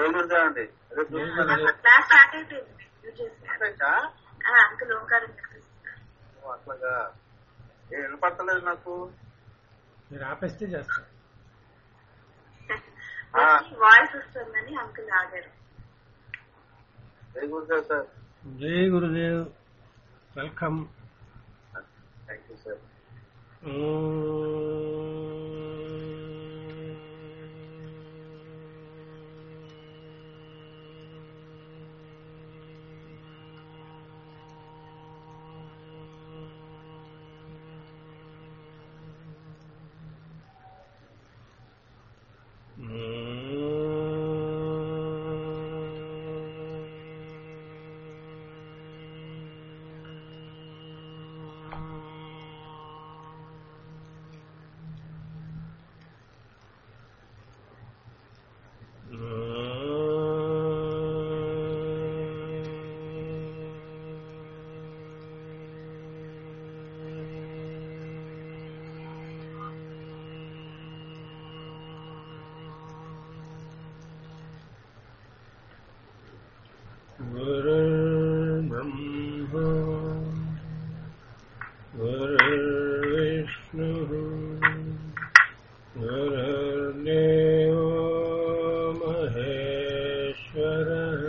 జయగురుదే అండి అదే చూస్తున్నాను క్లాస్ స్టార్ట్ అయిపోయింది మీరు చేస్తున్నారు అంతేకా? ఆ, అంకుల్ ఓంకారం చెప్పిస్తున్నారు ఓ, అట్లాగా ఏ వినపడతలేదు నాకు మీరు ఆపేస్తే చేస్తారు ఆ. వాయిస్ వస్తుందని అంకుల్ ఆగారు జయగురుదేవ్ సార్ జై Gurudev welcome thank you sir गुरुर्ब्रह्मा गुरुर्विष्णुः गुरुर्देवो महेश्वरः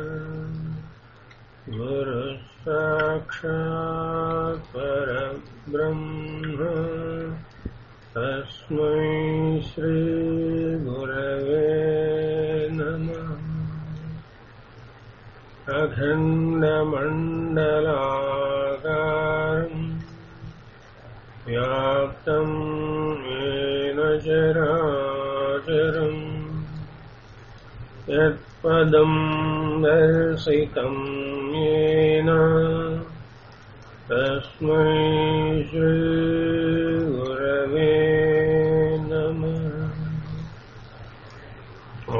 गुरुः साक्षात् परब्रह्म तस्मै श्रीगुरवे नमः अखण्डमण्डलाकारम् व्याप्तम् येन चराचरम् यत्पदम् दर्शितम् येन तस्मै श्रीगुरवे नमः ॐ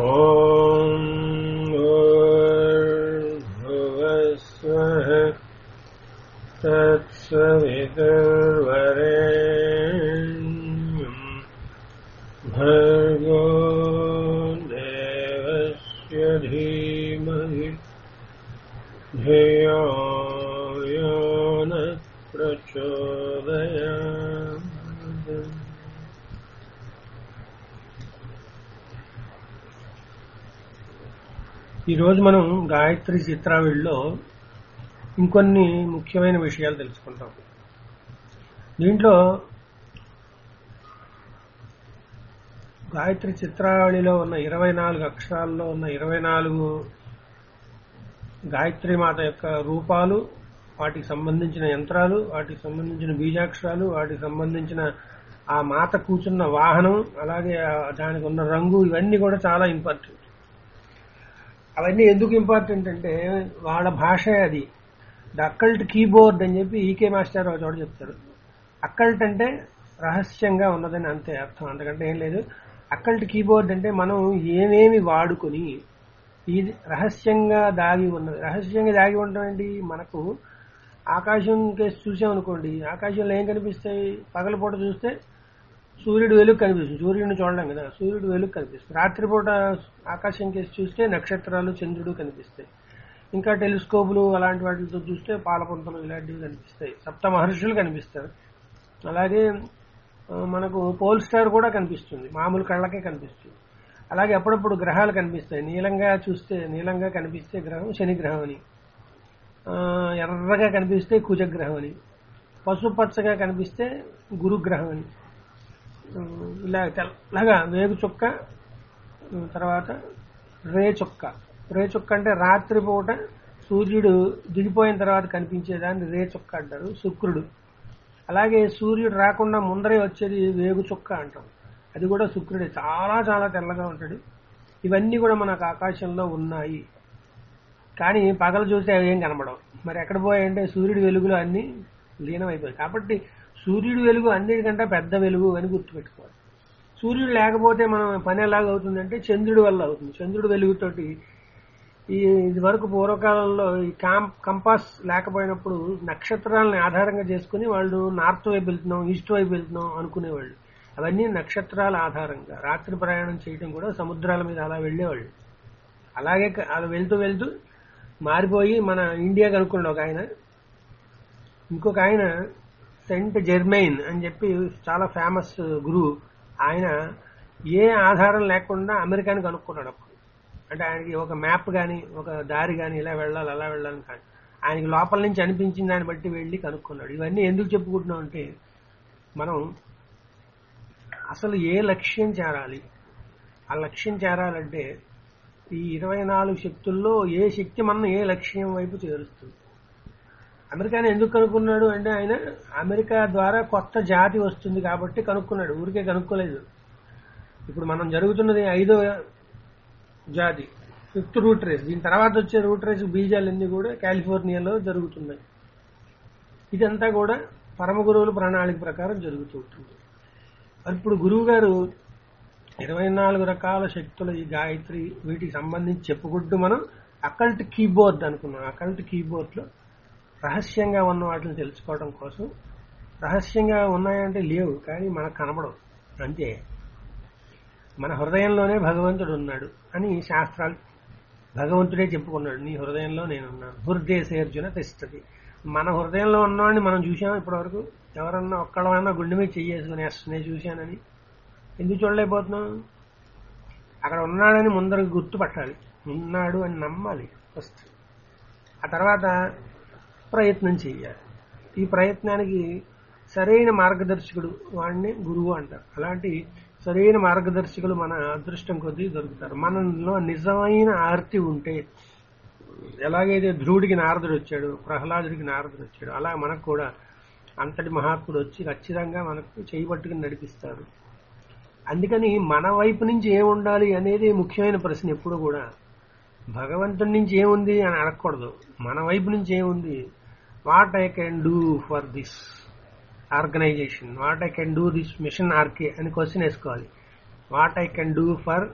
भूर्भुवस्वः तत्सवितुर्वरेण्यम् भर्गो देवस्य धीमहि धियो यो न प्रचोदयात् ఈరోజు మనం గాయత్రి చిత్రావళిలో ఇంకొన్ని ముఖ్యమైన విషయాలు తెలుసుకుంటాం దీంట్లో గాయత్రి చిత్రావళిలో ఉన్న ఇరవై నాలుగు అక్షరాల్లో ఉన్న ఇరవై నాలుగు గాయత్రి మాత యొక్క రూపాలు వాటికి సంబంధించిన యంత్రాలు వాటికి సంబంధించిన బీజాక్షరాలు వాటికి సంబంధించిన ఆ మాత కూర్చున్న వాహనం అలాగే ఆ దానికి ఉన్న రంగు ఇవన్నీ కూడా చాలా ఇంపార్టెంట్ అవన్నీ ఎందుకు ఇంపార్టెంట్ అంటే వాళ్ళ భాష అది ద అక్కల్ట్ కీబోర్డ్ అని చెప్పి ఈకే మాస్టర్ ఒక చోట చెప్తారు అక్కల్ట్ అంటే రహస్యంగా ఉన్నదని అంతే అర్థం అంతకంటే ఏం లేదు అక్కల్ట్ కీబోర్డ్ అంటే మనం ఏమేమి వాడుకొని ఇది రహస్యంగా దాగి ఉన్నది రహస్యంగా దాగి ఉండడం ఏంటి మనకు ఆకాశం కేసు చూసామనుకోండి ఆకాశంలో ఏం కనిపిస్తాయి పగలపూట చూస్తే సూర్యుడు వెలుగు కనిపిస్తుంది సూర్యుడిని చూడలేం కదా సూర్యుడు వెలుగు కనిపిస్తుంది రాత్రిపూట ఆకాశం కేసి చూస్తే నక్షత్రాలు చంద్రుడు కనిపిస్తాయి ఇంకా టెలిస్కోపులు అలాంటి వాటితో చూస్తే పాలపుంతలు ఇలాంటివి కనిపిస్తాయి సప్త మహర్షులు కనిపిస్తారు అలాగే ఆ, మనకు పోల్ స్టార్ కూడా కనిపిస్తుంది మామూలు కళ్ళకే కనిపిస్తుంది అలాగే అప్పుడప్పుడు గ్రహాలు కనిపిస్తాయి నీలంగా చూస్తే నీలంగా కనిపిస్తే గ్రహం శని గ్రహం అని ఆ, ఎర్రగా కనిపిస్తే కుజగ్రహం అని పసుపచ్చగా కనిపిస్తే గురుగ్రహం అని ఆ, ఇలా తెల్లగా వేగు చుక్క ఆ, తర్వాత రే చుక్క రే చుక్క అంటే రాత్రిపూట సూర్యుడు దిగిపోయిన తర్వాత కనిపించేదాన్ని రే చుక్క అంటారు శుక్రుడు అలాగే సూర్యుడు రాకుండా ముందరే వచ్చేది వేగు చుక్క అంటాం అది కూడా శుక్రుడే చాలా చాలా తెల్లగా ఉంటాడు ఇవన్నీ కూడా మనకు ఆకాశంలో ఉన్నాయి కానీ పగలు చూస్తే అవి ఏం కనబడవు మరి ఎక్కడ పోయాయంటే సూర్యుడి వెలుగులో అన్ని లీనమైపోయాయి కాబట్టి సూర్యుడి వెలుగు అన్నిటికంటే పెద్ద వెలుగు అని గుర్తుపెట్టుకోవాలి సూర్యుడు లేకపోతే మనం పని ఎలాగ అవుతుందంటే చంద్రుడి వల్ల అవుతుంది చంద్రుడి వెలుగుతోటి ఈ ఇది వరకు పూర్వకాలంలో ఈ కాం కంపాస్ లేకపోయినప్పుడు నక్షత్రాలని ఆధారంగా చేసుకుని వాళ్ళు నార్త్ వైపు వెళ్తున్నాం ఈస్ట్ వైపు వెళ్తున్నాం అనుకునేవాళ్ళు అవన్నీ నక్షత్రాల ఆధారంగా రాత్రి ప్రయాణం చేయడం కూడా సముద్రాల మీద అలా వెళ్ళేవాళ్ళు అలాగే క- అలా వెళ్తూ వెళ్తూ మారిపోయి మన ఇండియా కనుక్కున్నాడు ఒక ఆయన ఇంకొక ఆయన సెంట్ జెర్మైన్ అని చెప్పి చాలా ఫేమస్ గురువు ఆయన ఏ ఆధారం లేకుండా అమెరికాని కనుక్కున్నాడు అప్పుడు అంటే ఆయనకి ఒక మ్యాప్ కానీ ఒక దారి కానీ ఇలా వెళ్ళాలి అలా వెళ్ళాలని కానీ ఆయనకి లోపల నుంచి అనిపించిన దాన్ని బట్టి వెళ్ళి కనుక్కున్నాడు ఇవన్నీ ఎందుకు చెప్పుకుంటున్నాం అంటే మనం అసలు ఏ లక్ష్యం చేరాలి ఆ లక్ష్యం చేరాలంటే ఈ ఇరవై నాలుగు శక్తుల్లో ఏ శక్తి మనం ఏ లక్ష్యం వైపు చేరుస్తుంది అమెరికాని ఎందుకు కనుక్కున్నాడు అంటే ఆయన అమెరికా ద్వారా కొత్త జాతి వస్తుంది కాబట్టి కనుక్కున్నాడు ఊరికే కనుక్కోలేదు ఇప్పుడు మనం జరుగుతున్నది ఐదో జాతి ఫిఫ్త్ రూట్ రేస్ దీని తర్వాత వచ్చే రూట్ రేస్ బీజాలన్నీ కూడా కాలిఫోర్నియాలో జరుగుతున్నాయి ఇదంతా కూడా పరమ గురువుల ప్రణాళిక ప్రకారం జరుగుతూ ఉంటుంది మరి ఇప్పుడు గురువు గారు ఇరవై నాలుగు రకాల శక్తుల ఈ గాయత్రి వీటికి సంబంధించి చెప్పుకుంటూ మనం అకల్ట్ కీబోర్డ్ అనుకున్నాం అకల్ట్ కీబోర్డ్ లో రహస్యంగా ఉన్న వాటిని తెలుసుకోవడం కోసం రహస్యంగా ఉన్నాయంటే లేవు కానీ మనకు కనబడవు అంతే మన హృదయంలోనే భగవంతుడు ఉన్నాడు అని శాస్త్రాలు భగవంతుడే చెప్పుకున్నాడు నీ హృదయంలో నేనున్నాను హృదయసేర్జున తిష్టది మన హృదయంలో ఉన్నవాడిని మనం చూసాం ఇప్పటివరకు ఎవరన్నా ఒక్కడమైనా గుండె మీద చెయ్యేసుకుని ఎస్ నేను చూశానని ఎందుకు చూడలేకపోతున్నాం అక్కడ ఉన్నాడని ముందరకు గుర్తుపట్టాలి ఉన్నాడు అని నమ్మాలి ఫస్ట్ ఆ తర్వాత ప్రయత్నం చెయ్యాలి ఈ ప్రయత్నానికి సరైన మార్గదర్శకుడు వాడిని గురువు అంటారు అలాంటి సరైన మార్గదర్శకులు మన అదృష్టం కొద్దీ దొరుకుతారు మనలో నిజమైన ఆర్తి ఉంటే ఎలాగైతే ధ్రువుడికి నారదుడు వచ్చాడు ప్రహ్లాదుడికి నారదుడు వచ్చాడు అలా మనకు కూడా అంతటి మహాత్ముడు వచ్చి ఖచ్చితంగా మనకు చేయి పట్టుకుని నడిపిస్తారు అందుకని మన వైపు నుంచి ఏముండాలి అనేది ముఖ్యమైన ప్రశ్న ఎప్పుడు కూడా భగవంతుడి నుంచి ఏముంది అని అడగకూడదు మన వైపు నుంచి ఏముంది what I can do for this organization what I can do this mission RK అని క్వశ్చన్ వేసుకోవాలి what I can do for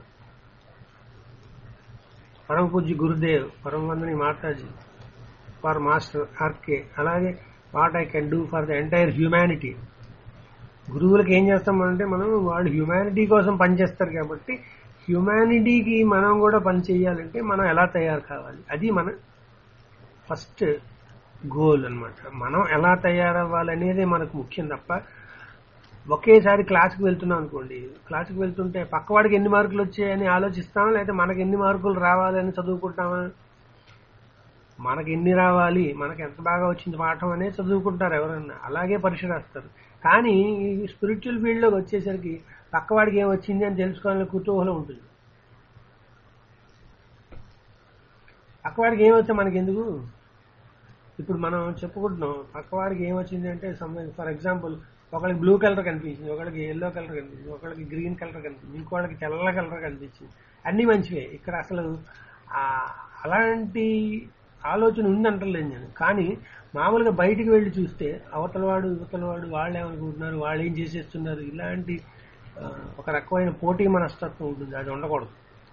పరమ పూజ్య గురుదేవ్ పరమ వందని మాతాజీ ఫర్ మాస్టర్ ఆర్కే అలాగే what I can do for the entire humanity గురువులకు ఏం చేస్తామంటే మనం వాళ్ళు హ్యుమానిటీ కోసం పనిచేస్తారు కాబట్టి హ్యుమానిటీకి మనం కూడా పని చేయాలంటే మనం ఎలా తయారు కావాలి అది మన ఫస్ట్ గోల్ అన్నమాట మనం ఎలా తయారవ్వాలనేదే మనకు ముఖ్యం తప్ప ఒకేసారి క్లాస్కి వెళ్తున్నాం అనుకోండి క్లాస్కి వెళ్తుంటే పక్కవాడికి ఎన్ని మార్కులు వచ్చాయని ఆలోచిస్తామా లేకపోతే మనకి ఎన్ని మార్కులు రావాలని చదువుకుంటామా మనకి ఎన్ని రావాలి మనకి ఎంత బాగా వచ్చింది పాఠం అనేది చదువుకుంటారు ఎవరన్నా అలాగే పరీక్ష రాస్తారు కానీ ఈ స్పిరిచువల్ ఫీల్డ్లోకి వచ్చేసరికి పక్కవాడికి ఏం వచ్చింది అని తెలుసుకోవాలని కుతూహలం ఉంటుంది పక్కవాడికి ఏం వచ్చా మనకి ఎందుకు ఇప్పుడు మనం చెప్పుకుంటున్నాం పక్కవాడికి ఏం వచ్చింది అంటే ఫర్ ఎగ్జాంపుల్ ఒకళ్ళకి బ్లూ కలర్ కనిపించింది ఒకళ్ళకి ఎల్లో కలర్ కనిపించింది ఒకళ్ళకి గ్రీన్ కలర్ కనిపించింది ఇంకోళ్ళకి తెల్ల కలర్ కనిపించింది అన్ని మంచివే ఇక్కడ అసలు ఆ అలాంటి ఆలోచన ఉందంటలేదు నేను కానీ మామూలుగా బయటికి వెళ్ళి చూస్తే అవతలవాడు యువతలవాడు వాళ్ళు ఏమనుకుంటున్నారు వాళ్ళు ఏం చేసేస్తున్నారు ఇలాంటి ఆ, ఒక రకమైన పోటీ మనస్తత్వం ఉంటుంది అది ఉండకూడదు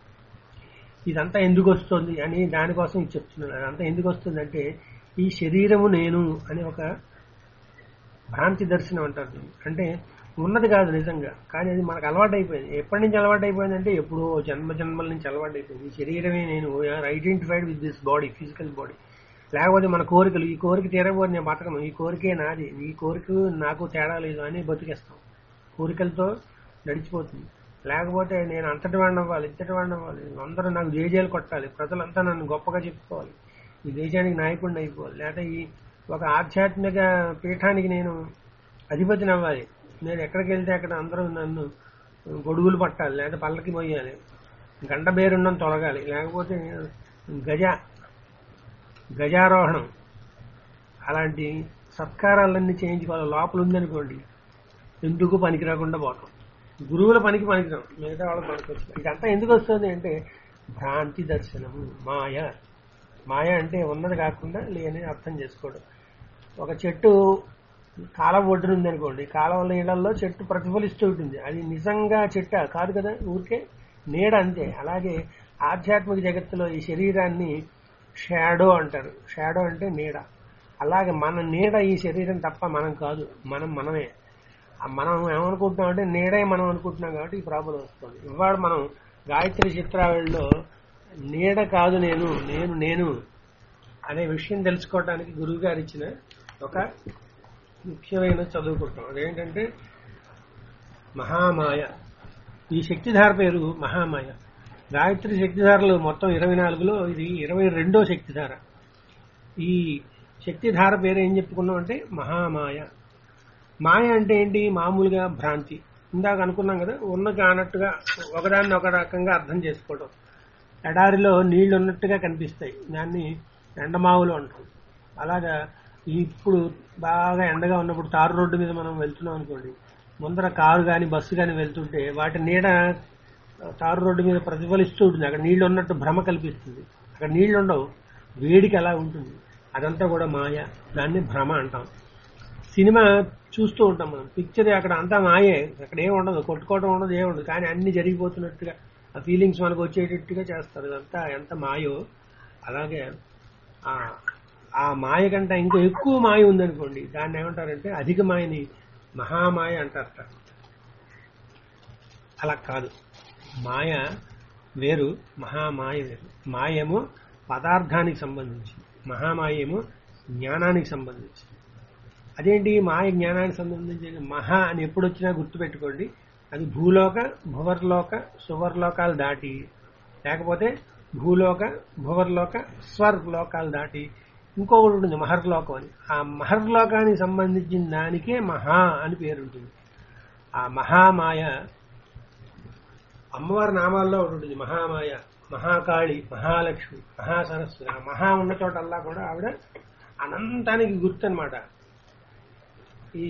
ఇదంతా ఎందుకు వస్తుంది అని దానికోసం ఇది చెప్తున్నాను అదంతా ఎందుకు వస్తుంది అంటే ఈ శరీరము నేను అని ఒక భ్రాంతి దర్శనం అంటారు దీన్ని. అంటే ఉన్నది కాదు నిజంగా కానీ అది మనకు అలవాటు అయిపోయింది ఎప్పటి నుంచి అలవాటు అయిపోయింది అంటే ఎప్పుడో జన్మ జన్మల నుంచి అలవాటు అయిపోయింది ఈ శరీరమే నేను identified with this body physical body లేకపోతే మన కోరికలు ఈ కోరిక తీరబోదు నేను బతకను ఈ కోరికే నాది ఈ కోరిక నాకు తేడా లేదు అని బతికేస్తాం కోరికలతో నడిచిపోతుంది లేకపోతే నేను అంతటి వాడిని అవ్వాలి ఇంతటి వాడిని అవ్వాలి అందరూ నాకు జేజేలు కొట్టాలి ప్రజలంతా నన్ను గొప్పగా చెప్పుకోవాలి ఈ దేశానికి నాయకుడిని అయిపోవాలి లేకపోతే ఈ ఒక ఆధ్యాత్మిక పీఠానికి నేను అధిపతిని అవ్వాలి నేను ఎక్కడికి వెళ్తే అక్కడ అందరూ నన్ను గొడుగులు పట్టాలి లేకపోతే పల్లకి మొయ్యాలి గంట బేరుండం తొలగాలి లేకపోతే గజ గజారోహణం అలాంటి సత్కారాలన్నీ చేయించుకోవాలి లోపల ఉందనుకోండి ఎందుకు పనికి రాకుండా పోతాం గురువుల పనికి పనికిరాం మిగతా వాళ్ళకి పనికి వచ్చిన ఇదంతా ఎందుకు వస్తుంది అంటే భ్రాంతి దర్శనము మాయ మాయ అంటే ఉన్నది కాకుండా లేని అర్థం చేసుకోవడం ఒక చెట్టు కాలం ఒడ్డున ఉంది అనుకోండి కాలం నీళ్ళల్లో చెట్టు ప్రతిఫలిస్తూ ఉంటుంది అది నిజంగా చెట్ట కాదు కదా ఊరికే నీడ అంతే అలాగే ఆధ్యాత్మిక జగత్తులో ఈ శరీరాన్ని షాడో అంటారు షాడో అంటే నీడ అలాగే మన నీడ ఈ శరీరం తప్ప మనం కాదు మనం మనమే ఆ మనం ఏమనుకుంటున్నాం అంటే నీడే మనం అనుకుంటున్నాం కాబట్టి ఈ ప్రాబ్లం వస్తుంది ఇవాళ మనం గాయత్రి చిత్రావళిలో నీడ కాదు నేను నేను నేను అనే విషయం తెలుసుకోవడానికి గురువు గారు ఇచ్చిన ఒక ముఖ్యమైన చదువుకుంటాం అదేంటంటే మహామాయ ఈ శక్తిధార పేరు మహామాయ గాయత్రి శక్తిధారలు మొత్తం ఇరవై నాలుగులో ఇది ఇరవై రెండో శక్తిధార ఈ శక్తిధార పేరు ఏం చెప్పుకున్నాం అంటే మహామాయ మాయ అంటే ఏంటి మామూలుగా భ్రాంతి ఇందాక అనుకున్నాం కదా ఉన్న కానట్టుగా ఒకదాన్ని ఒక రకంగా అర్థం చేసుకోవడం ఎడారిలో నీళ్లు ఉన్నట్టుగా కనిపిస్తాయి దాన్ని ఎండమావులు అంటాం అలాగా ఇప్పుడు బాగా ఎండగా ఉన్నప్పుడు తారు రోడ్డు మీద మనం వెళ్తున్నాం అనుకోండి ముందర కారు కానీ బస్సు కానీ వెళ్తుంటే వాటి నీడ తారు రోడ్డు మీద ప్రతిఫలిస్తూ ఉంటుంది అక్కడ నీళ్లు ఉన్నట్టు భ్రమ కల్పిస్తుంది అక్కడ నీళ్లు ఉండవు వేడికి అలా ఉంటుంది అదంతా కూడా మాయ దాన్ని భ్రమ అంటాం సినిమా చూస్తూ ఉంటాం మనం పిక్చర్ అక్కడ అంతా మాయే అక్కడ ఏం ఉండదు కొట్టుకోవడం ఉండదు ఏం ఉండదు కానీ అన్ని జరిగిపోతున్నట్టుగా ఆ ఫీలింగ్స్ మనకు వచ్చేటట్టుగా చేస్తారు ఇదంతా ఎంత మాయో అలాగే ఆ ఆ మాయ కంటే ఇంకో ఎక్కువ మాయ ఉందనుకోండి దాన్ని ఏమంటారంటే అధిక మాయని మహామాయ అంటారట అలా కాదు మాయ వేరు మహామాయ వేరు మాయేమో పదార్థానికి సంబంధించి మహామాయ ఏమో జ్ఞానానికి సంబంధించి అదేంటి మాయ జ్ఞానానికి సంబంధించి మహా అని ఎప్పుడు వచ్చినా గుర్తుపెట్టుకోండి అది భూలోక భువర్లోక సువర్లోకాలు దాటి లేకపోతే భూలోక భువర్లోక స్వర్లోకాలు దాటి ఇంకొకటి ఉంటుంది మహర్లోకం అని ఆ మహర్లోకానికి సంబంధించిన దానికే మహా అని పేరు ఉంటుంది ఆ మహామాయ అమ్మవారి నామాల్లో ఒకటి ఉంటుంది మహామాయ మహాకాళి మహాలక్ష్మి మహాసరస్వతి ఆ మహా ఉన్న చోటల్లా కూడా ఆవిడ అనంతానికి గుర్తు అనమాట ఈ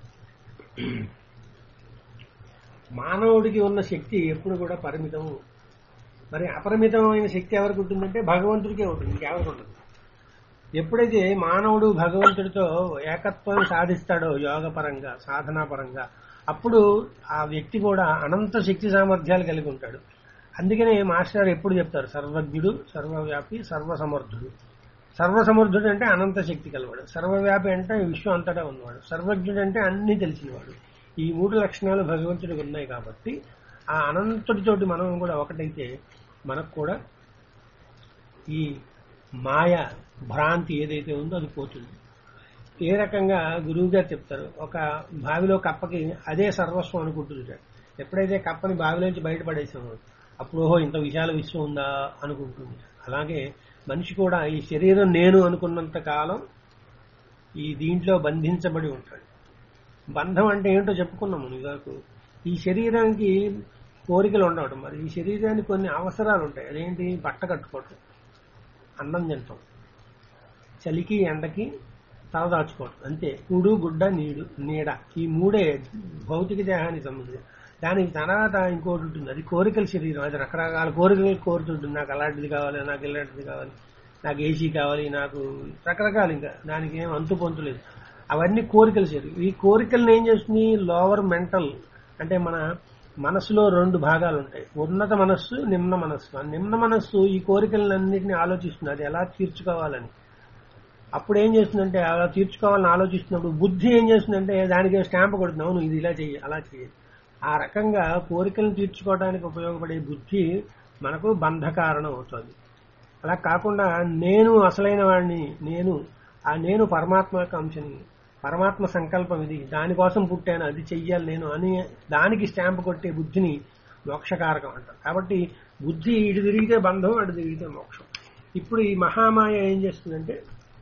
మానవుడికి ఉన్న శక్తి ఎప్పుడు కూడా పరిమితం మరి అపరిమితమైన శక్తి ఎవరికి ఉంటుందంటే భగవంతుడికే ఉంటుంది ఇంకెవరికి ఉండదు ఎప్పుడైతే మానవుడు భగవంతుడితో ఏకత్వం సాధిస్తాడో యోగ పరంగా సాధనా పరంగా అప్పుడు ఆ వ్యక్తి కూడా అనంత శక్తి సామర్థ్యాలు కలిగి ఉంటాడు అందుకనే మాస్టర్ ఎప్పుడు చెప్తారు సర్వజ్ఞుడు సర్వవ్యాపి సర్వసమర్థుడు సర్వసమర్థుడు అంటే అనంత శక్తి కలవాడు సర్వవ్యాపి అంటే విశ్వం అంతటా ఉన్నవాడు సర్వజ్ఞుడు అంటే అన్ని తెలిసినవాడు ఈ మూడు లక్షణాలు భగవంతుడికి ఉన్నాయి కాబట్టి ఆ అనంతుడితోటి మనం కూడా ఒకటైతే మనకు కూడా ఈ మాయ భ్రాంతి ఏదైతే ఉందో అది పోతుంది ఏ రకంగా గురువు గారు చెప్తారు ఒక బావిలో కప్పకి అదే సర్వస్వం అనుకుంటుంటాడు ఎప్పుడైతే కప్పని బావిలోంచి బయటపడేసామో అప్పుడు ఓహో ఇంత విశాల విశ్వం ఉందా అనుకుంటుంది అలాగే మనిషి కూడా ఈ శరీరం నేను అనుకున్నంత కాలం ఈ దీంట్లో బంధించబడి ఉంటాడు బంధం అంటే ఏంటో చెప్పుకున్నాము నీకు ఈ శరీరానికి కోరికలు ఉండవడం మరి ఈ శరీరానికి కొన్ని అవసరాలు ఉంటాయి అదేంటి బట్ట కట్టుకోవటం అన్నం తింటాం చలికి ఎండకి తలదాచుకోవడం అంతే కూడు గుడ్డ నీడు నీడ ఈ మూడే భౌతిక దేహానికి సంబంధించి దానికి తర్వాత ఇంకోటి ఉంటుంది అది కోరికల శరీరం అది రకరకాల కోరికలు కోరుతుంటుంది నాకు అలాంటిది కావాలి నాకు ఇలాంటిది కావాలి నాకు ఏసీ కావాలి నాకు రకరకాలు ఇంకా దానికి ఏం అంతు పొంతు లేదు అవన్నీ కోరికల శరీరం ఈ కోరికలను ఏం చేస్తుంది లోవర్ మెంటల్ అంటే మన మనసులో రెండు భాగాలు ఉంటాయి ఉన్నత మనస్సు నిమ్న మనస్సు ఆ నిమ్న మనస్సు ఈ కోరికలన్నింటినీ ఆలోచిస్తుంది అది ఎలా తీర్చుకోవాలని అప్పుడు ఏం చేస్తుందంటే అలా తీర్చుకోవాలని ఆలోచిస్తున్నప్పుడు బుద్ధి ఏం చేస్తుందంటే దానికి స్టాంప్ కొడుతుంది అవును ఇది ఇలా చెయ్యి అలా చెయ్యి ఆ రకంగా కోరికలను తీర్చుకోవడానికి ఉపయోగపడే బుద్ధి మనకు బంధకారణం అవుతుంది అలా కాకుండా నేను అసలైన వాడిని నేను ఆ నేను పరమాత్మ యొక్క అంశని పరమాత్మ సంకల్పం ఇది దానికోసం పుట్టాను అది చెయ్యాలి నేను అని దానికి స్టాంప్ కొట్టే బుద్ధిని మోక్షకారకం అంటారు కాబట్టి బుద్ధి ఇటు తిరిగితే బంధం అటు తిరిగితే మోక్షం ఇప్పుడు ఈ మహామాయ ఏం చేస్తుందంటే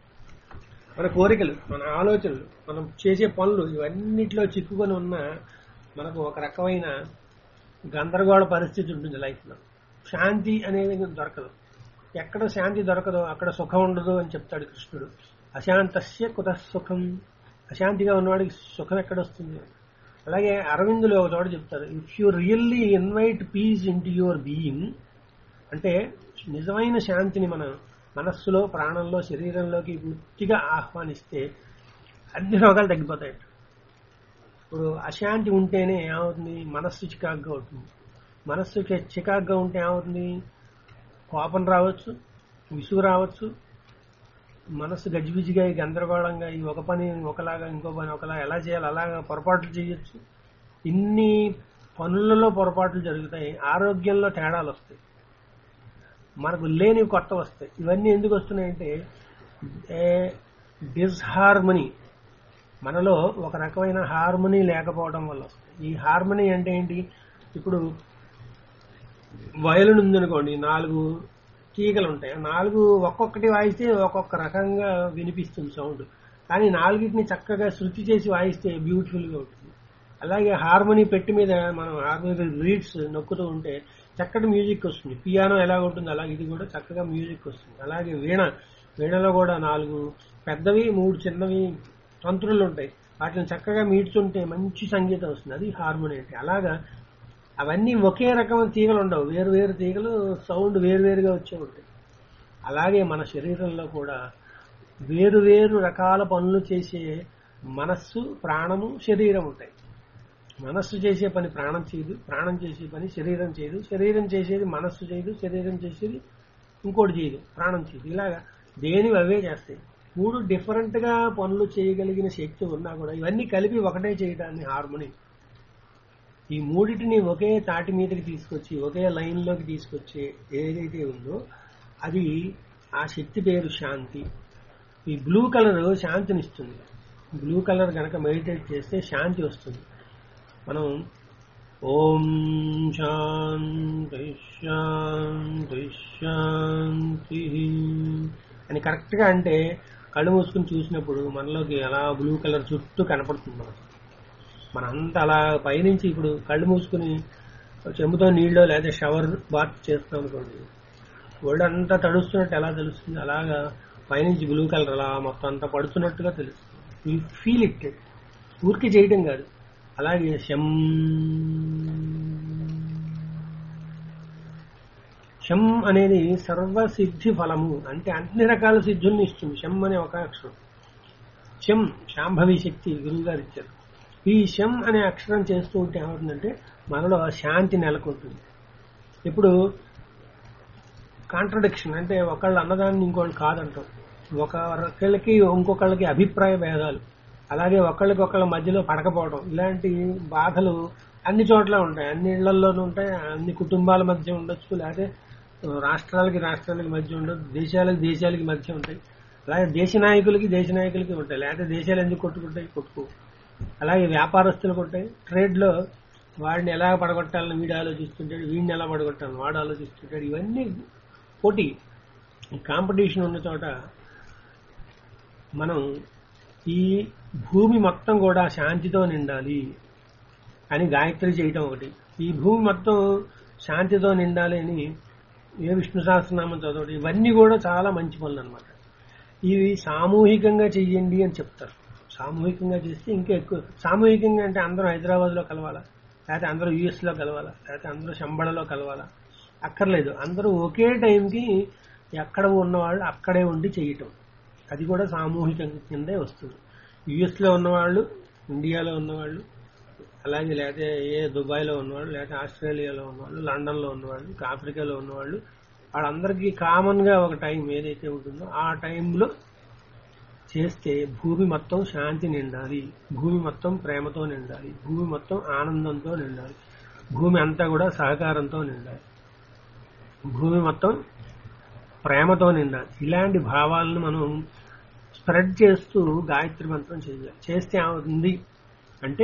మన కోరికలు మన ఆలోచనలు మనం చేసే పనులు ఇవన్నిట్లో చిక్కుకొని ఉన్న మనకు ఒక రకమైన గందరగోళ పరిస్థితి ఉంటుంది లైఫ్లో శాంతి అనేది దొరకదు ఎక్కడ శాంతి దొరకదో అక్కడ సుఖం ఉండదు అని చెప్తాడు కృష్ణుడు అశాంతస్య కుత సుఖం అశాంతిగా ఉన్నవాడికి సుఖం ఎక్కడొస్తుంది అలాగే అరవిందులో ఒక చోట చెప్తారు if you really invite peace into your being అంటే నిజమైన శాంతిని మన మనస్సులో ప్రాణంలో శరీరంలోకి పూర్తిగా ఆహ్వానిస్తే అన్ని రోగాలు తగ్గిపోతాయి ఇప్పుడు అశాంతి ఉంటేనే ఏమవుతుంది మనస్సు చికాగ్గా అవుతుంది మనస్సు చి- చికాగ్గా ఉంటే ఏమవుతుంది కోపం రావచ్చు విసుగు రావచ్చు మనస్సు గజిబిజిగా ఈ గందరగోళంగా ఈ ఒక పని ఒకలాగా ఇంకో పని ఒకలా ఎలా చేయాలి అలాగా పొరపాట్లు చేయొచ్చు ఇన్ని పనులలో పొరపాట్లు జరుగుతాయి ఆరోగ్యంలో తేడాలు వస్తాయి మనకు లేని కొత్త వస్తాయి ఇవన్నీ ఎందుకు వస్తున్నాయంటే డిస్హార్మనీ మనలో ఒక రకమైన హార్మనీ లేకపోవడం వల్ల వస్తాయి ఈ హార్మనీ అంటే ఏంటి ఇప్పుడు వయలిన్ ఉందనుకోండి నాలుగు తీగలు ఉంటాయి ఆ నాలుగు ఒక్కొక్కటి వాయిస్తే ఒక్కొక్క రకంగా వినిపిస్తుంది సౌండ్ కానీ నాలుగిటిని చక్కగా శృతి చేసి వాయిస్తే బ్యూటిఫుల్ గా ఉంటుంది అలాగే హార్మోని పెట్టి మీద మనం హార్మోని రీడ్స్ నొక్కుతూ ఉంటే చక్కటి మ్యూజిక్ వస్తుంది పియానో ఎలా ఉంటుందో అలా ఇది కూడా చక్కగా మ్యూజిక్ వస్తుంది అలాగే వీణ వీణలో కూడా నాలుగు పెద్దవి మూడు చిన్నవి తంత్రులు ఉంటాయి వాటిని చక్కగా మీడ్చుంటే మంచి సంగీతం వస్తుంది అది హార్మోని అంటే అలాగా అవన్నీ ఒకే రకమైన తీగలు ఉండవు వేరు వేరు తీగలు సౌండ్ వేరు వేరుగా వచ్చే ఉంటాయి అలాగే మన శరీరంలో కూడా వేరు వేరు రకాల పనులు చేసే మనస్సు ప్రాణము శరీరం ఉంటాయి మనస్సు చేసే పని ప్రాణం చేయదు ప్రాణం చేసే పని శరీరం చేయదు శరీరం చేసేది మనస్సు చేయదు శరీరం చేసేది ఇంకోటి చేయదు ప్రాణం చేయదు ఇలాగా దేని అవే చేస్తాయి మూడు డిఫరెంట్ గా పనులు చేయగలిగిన శక్తి ఉన్నా కూడా ఇవన్నీ కలిపి ఒకటే చేయడాన్ని హార్మోని ఈ మూడిటిని ఒకే తాటి మీదకి తీసుకొచ్చి ఒకే లైన్ లోకి తీసుకొచ్చే ఏదైతే ఉందో అది ఆ శక్తి పేరు శాంతి ఈ బ్లూ కలర్ శాంతినిస్తుంది బ్లూ కలర్ కనుక మెడిటేట్ చేస్తే శాంతి వస్తుంది మనం ఓం శాంతి శాంతి శాంతి అని కరెక్ట్ గా అంటే కళ్ళు మూసుకుని చూసినప్పుడు మనలోకి అలా బ్లూ కలర్ చుట్టూ కనపడుతుంది మనకు మనంతా అలా పైనుంచి ఇప్పుడు కళ్ళు మూసుకుని చెంబుతో నీళ్ళు లేదా షవర్ బాత్ చేస్తాం అనుకోండి ఒళ్ళు అంతా తడుస్తున్నట్టు ఎలా తెలుస్తుంది అలాగా పైనుంచి బ్లూ కలర్ అలా మొత్తం అంతా పడుతున్నట్టుగా తెలుస్తుంది ఫీల్ ఇట్ ఊరికి చేయడం కాదు అలాగే శం శం అనేది సర్వసిద్ధి ఫలము అంటే అన్ని రకాల సిద్ధుల్ని ఇస్తుంది శం అనే ఒక అక్షరం శం శాంభవి శక్తి గురువు గారు ఇచ్చారు ఈ శం అనే అక్షరం చేస్తూ ఉంటే ఏమవుతుందంటే మనలో శాంతి నెలకొంటుంది ఇప్పుడు కాంట్రడిక్షన్ అంటే ఒకళ్ళు అన్నదాన్ని ఇంకోళ్ళు కాదంటాం ఒకళ్ళకి ఇంకొకళ్ళకి అభిప్రాయ భేదాలు అలాగే ఒకళ్ళకి ఒకళ్ళ మధ్యలో పడకపోవడం ఇలాంటి బాధలు అన్ని చోట్ల ఉంటాయి అన్ని ఇళ్లలోనూ ఉంటాయి అన్ని కుటుంబాల మధ్య ఉండొచ్చు లేకపోతే రాష్ట్రాలకి రాష్ట్రాలకి మధ్య ఉండదు దేశాలకి దేశాలకి మధ్య ఉంటాయి అలాగే దేశ నాయకులకి దేశ నాయకులకి ఉంటాయి లేకపోతే దేశాలు ఎందుకు కొట్టుకుంటాయి కొట్టుకో అలాగే వ్యాపారస్తులకు ఉంటాయి ట్రేడ్ లో వాడిని ఎలా పడగొట్టాలని వీడు ఆలోచిస్తుంటాడు వీడిని ఎలా పడగొట్టాలని వాడు ఆలోచిస్తుంటాడు ఇవన్నీ పోటీ కాంపిటీషన్ ఉన్న చోట మనం ఈ భూమి మొత్తం కూడా శాంతితో నిండాలి అని గాయత్రి చేయటం ఒకటి ఈ భూమి మొత్తం శాంతితో నిండాలి అని ఏ విష్ణు సహస్రనామం చదవడం ఇవన్నీ కూడా చాలా మంచి పనులు అనమాట ఇవి సామూహికంగా చెయ్యండి అని చెప్తారు సామూహికంగా చేస్తే ఇంకా ఎక్కువ సామూహికంగా అంటే అందరూ హైదరాబాద్ లో కలవాలా లేకపోతే అందరూ యుఎస్ లో కలవాలా లేకపోతే అందరూ శంబడలో కలవాలా అక్కర్లేదు అందరూ ఒకే టైంకి ఎక్కడ ఉన్నవాళ్ళు అక్కడే ఉండి చేయటం అది కూడా సామూహిక కిందే వస్తుంది యుఎస్ లో ఉన్నవాళ్ళు ఇండియాలో ఉన్నవాళ్ళు అలాగే లేకపోతే ఏ దుబాయ్లో ఉన్నవాళ్ళు లేకపోతే ఆస్ట్రేలియాలో ఉన్నవాళ్ళు లండన్లో ఉన్నవాళ్ళు ఆఫ్రికాలో ఉన్నవాళ్ళు వాళ్ళందరికీ కామన్ గా ఒక టైం ఏదైతే ఉంటుందో ఆ టైంలో చేస్తే భూమి మొత్తం శాంతి నిండాలి భూమి మొత్తం ప్రేమతో నిండాలి భూమి మొత్తం ఆనందంతో నిండాలి భూమి అంతా కూడా సహకారంతో నిండాలి భూమి మొత్తం ప్రేమతో నిండాలి ఇలాంటి భావాలను మనం స్ప్రెడ్ చేస్తూ గాయత్రి మంత్రం చేయాలి చేస్తే ఏమవుతుంది అంటే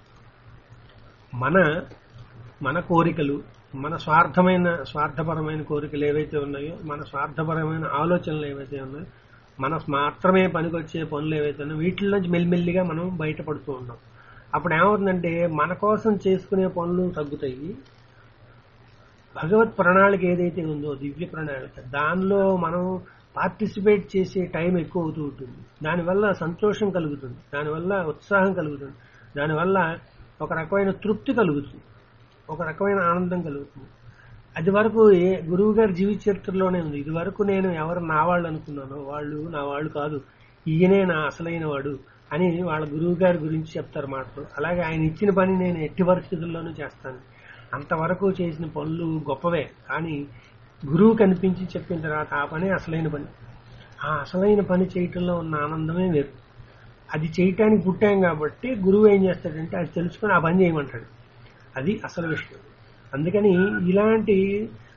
మన మన కోరికలు మన స్వార్థమైన స్వార్థపరమైన కోరికలు ఏవైతే ఉన్నాయో మన స్వార్థపరమైన ఆలోచనలు ఏవైతే ఉన్నాయో మన మాత్రమే పనికొచ్చే పనులు ఏవైతే ఉన్నాయో వీటి నుంచి మెల్లిమెల్లిగా మనం బయటపడుతూ ఉన్నాం అప్పుడు ఏమవుతుందంటే మన కోసం చేసుకునే పనులు తగ్గుతాయి భగవత్ ప్రణాళిక ఏదైతే ఉందో దివ్య ప్రణాళిక దానిలో మనం పార్టిసిపేట్ చేసే టైం ఎక్కువ అవుతూ ఉంటుంది దానివల్ల సంతోషం కలుగుతుంది దానివల్ల ఉత్సాహం కలుగుతుంది దానివల్ల ఒక రకమైన తృప్తి కలుగుతుంది ఒక రకమైన ఆనందం కలుగుతుంది అది వరకు ఏ గురువు గారి జీవిత చరిత్రలోనే ఉంది ఇది వరకు నేను ఎవరు నా వాళ్ళు అనుకున్నానో వాళ్ళు నా వాళ్ళు కాదు ఈయనే నా అసలైన వాడు అని వాళ్ళ గురువు గారి గురించి చెప్తారు మాటలు అలాగే ఆయన ఇచ్చిన పని నేను ఎట్టి పరిస్థితుల్లోనూ చేస్తాను అంతవరకు చేసిన పనులు గొప్పవే కానీ గురువు కనిపించి చెప్పిన తర్వాత ఆ పని అసలైన పని ఆ అసలైన పని చేయటంలో ఉన్న ఆనందమే వేరు అది చేయటానికి పుట్టాం కాబట్టి గురువు ఏం చేస్తాడంటే అది తెలుసుకొని ఆ పని చేయమంటాడు అది అసలు విషయం అందుకని ఇలాంటి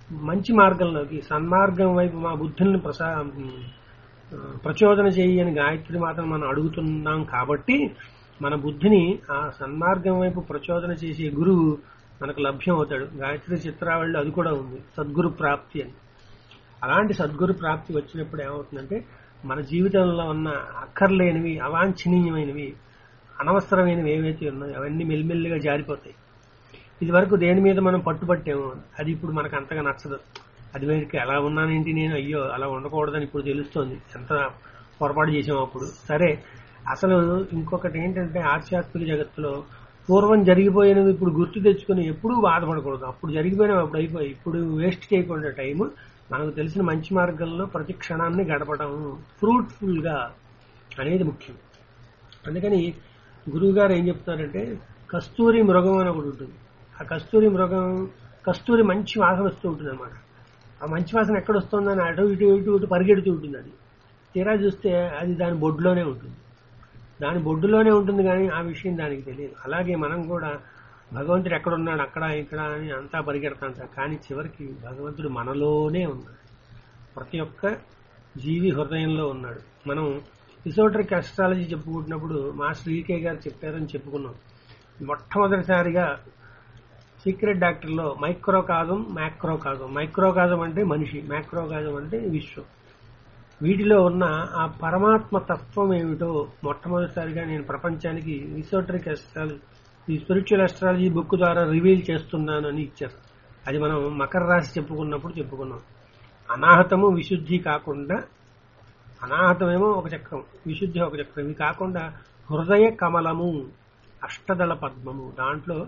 మంచి మార్గంలోకి సన్మార్గం వైపు మా బుద్ధుల్ని ప్రసా ఆ, ప్రచోదన చేయి అని గాయత్రి మాత్రం మనం అడుగుతున్నాం కాబట్టి మన బుద్ధిని ఆ సన్మార్గం వైపు ప్రచోదన చేసే గురువు మనకు లభ్యం అవుతాడు గాయత్రి చిత్రావళిలో అది కూడా ఉంది సద్గురు ప్రాప్తి అని అలాంటి సద్గురు ప్రాప్తి వచ్చినప్పుడు ఏమవుతుందంటే మన జీవితంలో ఉన్న అక్కర్లేనివి అవాంఛనీయమైనవి అనవసరమైనవి ఏవైతే ఉన్నాయో అవన్నీ మెల్లిమెల్లిగా జారిపోతాయి ఇది వరకు దేని మీద మనం పట్టుబట్టాము అది ఇప్పుడు మనకు అంతగా నచ్చదు అది వరకు ఎలా ఉన్నానేంటి నేను అయ్యో అలా ఉండకూడదని ఇప్పుడు తెలుస్తోంది ఎంత పొరపాటు చేసాము అప్పుడు సరే అసలు ఇంకొకటి ఏంటంటే ఆధ్యాత్మిక జగత్తులో పూర్వం జరిగిపోయినవి ఇప్పుడు గుర్తు తెచ్చుకొని ఎప్పుడూ బాధపడకూడదు అప్పుడు జరిగిపోయినవి అప్పుడు అయిపోయి ఇప్పుడు వేస్ట్ చేయకుండా టైం మనకు తెలిసిన మంచి మార్గంలో ప్రతి క్షణాన్ని గడపడం ఫ్రూట్ఫుల్ గా అనేది ముఖ్యం అందుకని గురువు గారు ఏం చెప్తారంటే కస్తూరి మృగం అని ఒకటి ఉంటుంది ఆ కస్తూరి మృగం కస్తూరి మంచి వాసన వస్తూ ఉంటుంది అనమాట ఆ మంచి వాసన ఎక్కడ వస్తుందని అటు ఇటు ఇటు ఇటు పరిగెడుతూ ఉంటుంది అది తీరా చూస్తే అది దాని బొడ్డులోనే ఉంటుంది దాని బొడ్డులోనే ఉంటుంది కానీ ఆ విషయం దానికి తెలియదు అలాగే మనం కూడా భగవంతుడు ఎక్కడున్నాడు అక్కడ ఇక్కడ అని అంతా పరిగెడతాంట కానీ చివరికి భగవంతుడు మనలోనే ఉన్నాడు ప్రతి ఒక్క జీవి హృదయంలో ఉన్నాడు మనం ఇసోటరిక్ అస్ట్రాలజీ చెప్పుకుంటున్నప్పుడు మా శ్రీకే గారు చెప్పారని చెప్పుకున్నాం మొట్టమొదటిసారిగా సీక్రెట్ డాక్టర్లో microcosm macrocosm microcosm అంటే మనిషి మ్యాక్రో కాజం అంటే విశ్వం వీటిలో ఉన్న ఆ పరమాత్మ తత్వం ఏమిటో మొట్టమొదటిసారిగా నేను ప్రపంచానికి ఇసోటరిక్ అస్ట్రాలజీ ఈ స్పిరిచువల్ అస్ట్రాలజీ బుక్ ద్వారా రివీల్ చేస్తున్నాను అని ఇచ్చారు అది మనం మకర రాశి చెప్పుకున్నప్పుడు చెప్పుకున్నాం అనాహతము విశుద్ధి కాకుండా అనాహతమేమో ఒక చక్రం విశుద్ధి ఒక చక్రం ఇవి కాకుండా హృదయ కమలము అష్టదళ పద్మము దాంట్లో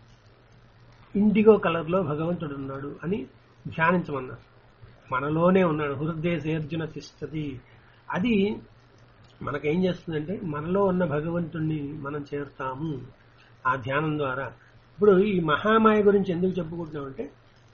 ఇండిగో కలర్ లో భగవంతుడు ఉన్నాడు అని ధ్యానించమన్నారు మనలోనే ఉన్నాడు హృదయసేర్జున తిష్టది అది మనకేం చేస్తుందంటే మనలో ఉన్న భగవంతుణ్ణి మనం చేరుతాము ఆ ధ్యానం ద్వారా ఇప్పుడు ఈ మహామాయ గురించి ఎందుకు చెప్పుకుంటున్నామంటే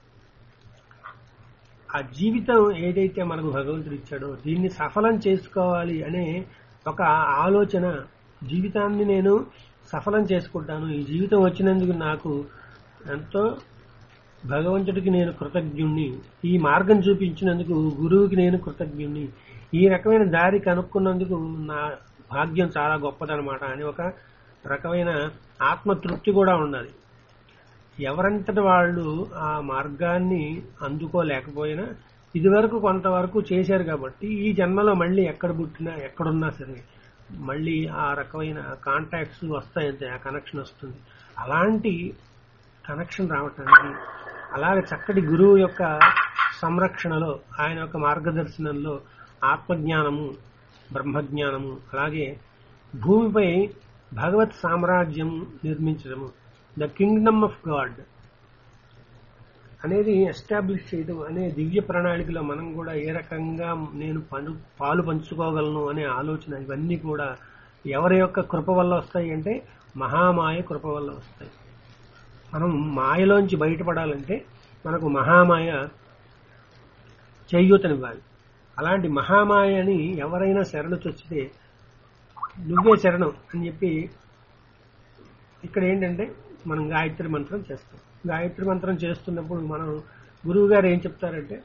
ఆ జీవితం ఏదైతే మనకు భగవంతుడు ఇచ్చాడో దీన్ని సఫలం చేసుకోవాలి అనే ఒక ఆలోచన జీవితాన్ని నేను సఫలం చేసుకుంటాను ఈ జీవితం వచ్చినందుకు నాకు ఎంతో భగవంతుడికి నేను కృతజ్ఞుణ్ణి ఈ మార్గం చూపించినందుకు గురువుకి నేను కృతజ్ఞుణ్ణి ఈ రకమైన దారి కనుక్కున్నందుకు నా భాగ్యం చాలా గొప్పదనమాట అని ఒక రకమైన ఆత్మతృప్తి కూడా ఉండాలి ఎవరంతటి వాళ్ళు ఆ మార్గాన్ని అందుకోలేకపోయినా ఇదివరకు కొంతవరకు చేశారు కాబట్టి ఈ జన్మలో మళ్ళీ ఎక్కడ పుట్టినా ఎక్కడున్నా సరే మళ్ళీ ఆ రకమైన కాంటాక్ట్స్ వస్తాయంతే ఆ కనెక్షన్ వస్తుంది అలాంటి కనెక్షన్ రావటానికి అలాగే చక్కటి గురువు యొక్క సంరక్షణలో ఆయన యొక్క మార్గదర్శనంలో ఆత్మజ్ఞానము బ్రహ్మజ్ఞానము అలాగే భూమిపై భగవత్ సామ్రాజ్యం నిర్మించడము ద కింగ్డమ్ ఆఫ్ గాడ్ అనేది ఎస్టాబ్లిష్ చేయడం అనే దివ్య ప్రణాళికలో మనం కూడా ఏ రకంగా నేను పను పాలు పంచుకోగలను అనే ఆలోచన ఇవన్నీ కూడా ఎవరి యొక్క కృప వల్ల వస్తాయి అంటే మహామాయ కృప వల్ల వస్తాయి మనం మాయలోంచి బయటపడాలంటే మనకు మహామాయ చేయూతనివ్వాలి అలాంటి మహామాయని ఎవరైనా శరణు చొచ్చితే నువ్వే శరణం అని చెప్పి ఇక్కడ ఏంటంటే మనం గాయత్రి మంత్రం చేస్తాం గాయత్రి మంత్రం చేస్తున్నప్పుడు మనం గురువు గారు ఏం చెప్తారంటే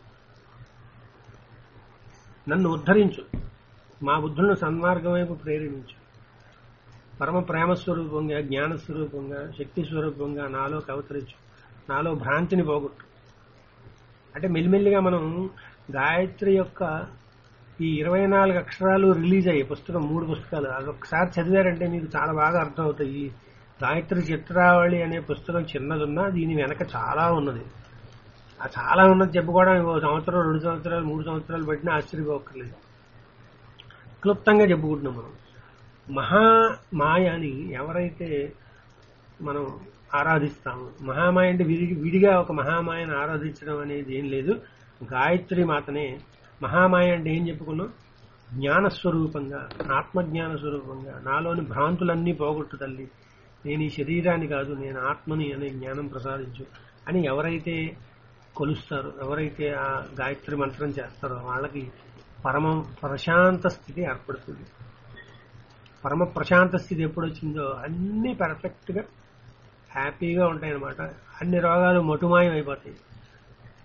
నన్ను ఉద్ధరించు మా బుద్ధులను సన్మార్గం వైపు ప్రేరేపించు పరమ ప్రేమ స్వరూపంగా జ్ఞాన స్వరూపంగా శక్తి స్వరూపంగా నాలోకి అవతరించు నాలో భ్రాంతిని పోగొట్టు అంటే మెల్లిమెల్లిగా మనం గాయత్రి యొక్క ఈ ఇరవై నాలుగు అక్షరాలు రిలీజ్ అయ్యాయి పుస్తకం మూడు పుస్తకాలు అది ఒకసారి చదివారంటే మీకు చాలా బాగా అర్థం అవుతాయి ఈ గాయత్రి చిత్రావళి అనే పుస్తకం చిన్నదున్నా దీని వెనక చాలా ఉన్నది ఆ చాలా ఉన్నది చెప్పుకోవడానికి ఓ సంవత్సరం రెండు సంవత్సరాలు మూడు సంవత్సరాలు పట్టినా ఆశ్చర్యపోక్కర్లేదు క్లుప్తంగా చెప్పుకుంటున్నాం మనం మహామాయని ఎవరైతే మనం ఆరాధిస్తాము మహామాయ అంటే విడి విడిగా ఒక మహామాయను ఆరాధించడం అనేది ఏం లేదు గాయత్రి మాతనే మహామాయ అంటే ఏం చెప్పుకున్నాం జ్ఞాన స్వరూపంగా ఆత్మజ్ఞాన స్వరూపంగా నాలోని భ్రాంతులన్నీ పోగొట్టు తల్లి నేను ఈ శరీరాన్ని కాదు నేను ఆత్మని అనే జ్ఞానం ప్రసాదించు అని ఎవరైతే కొలుస్తారో ఎవరైతే ఆ గాయత్రి మంత్రం చేస్తారో వాళ్ళకి పరమ ప్రశాంత స్థితి ఏర్పడుతుంది పరమ ప్రశాంత స్థితి ఎప్పుడు వచ్చిందో అన్ని పర్ఫెక్ట్ గా హ్యాపీగా ఉంటాయి అన్నమాట అన్ని రోగాలు మటుమాయం అయిపోతాయి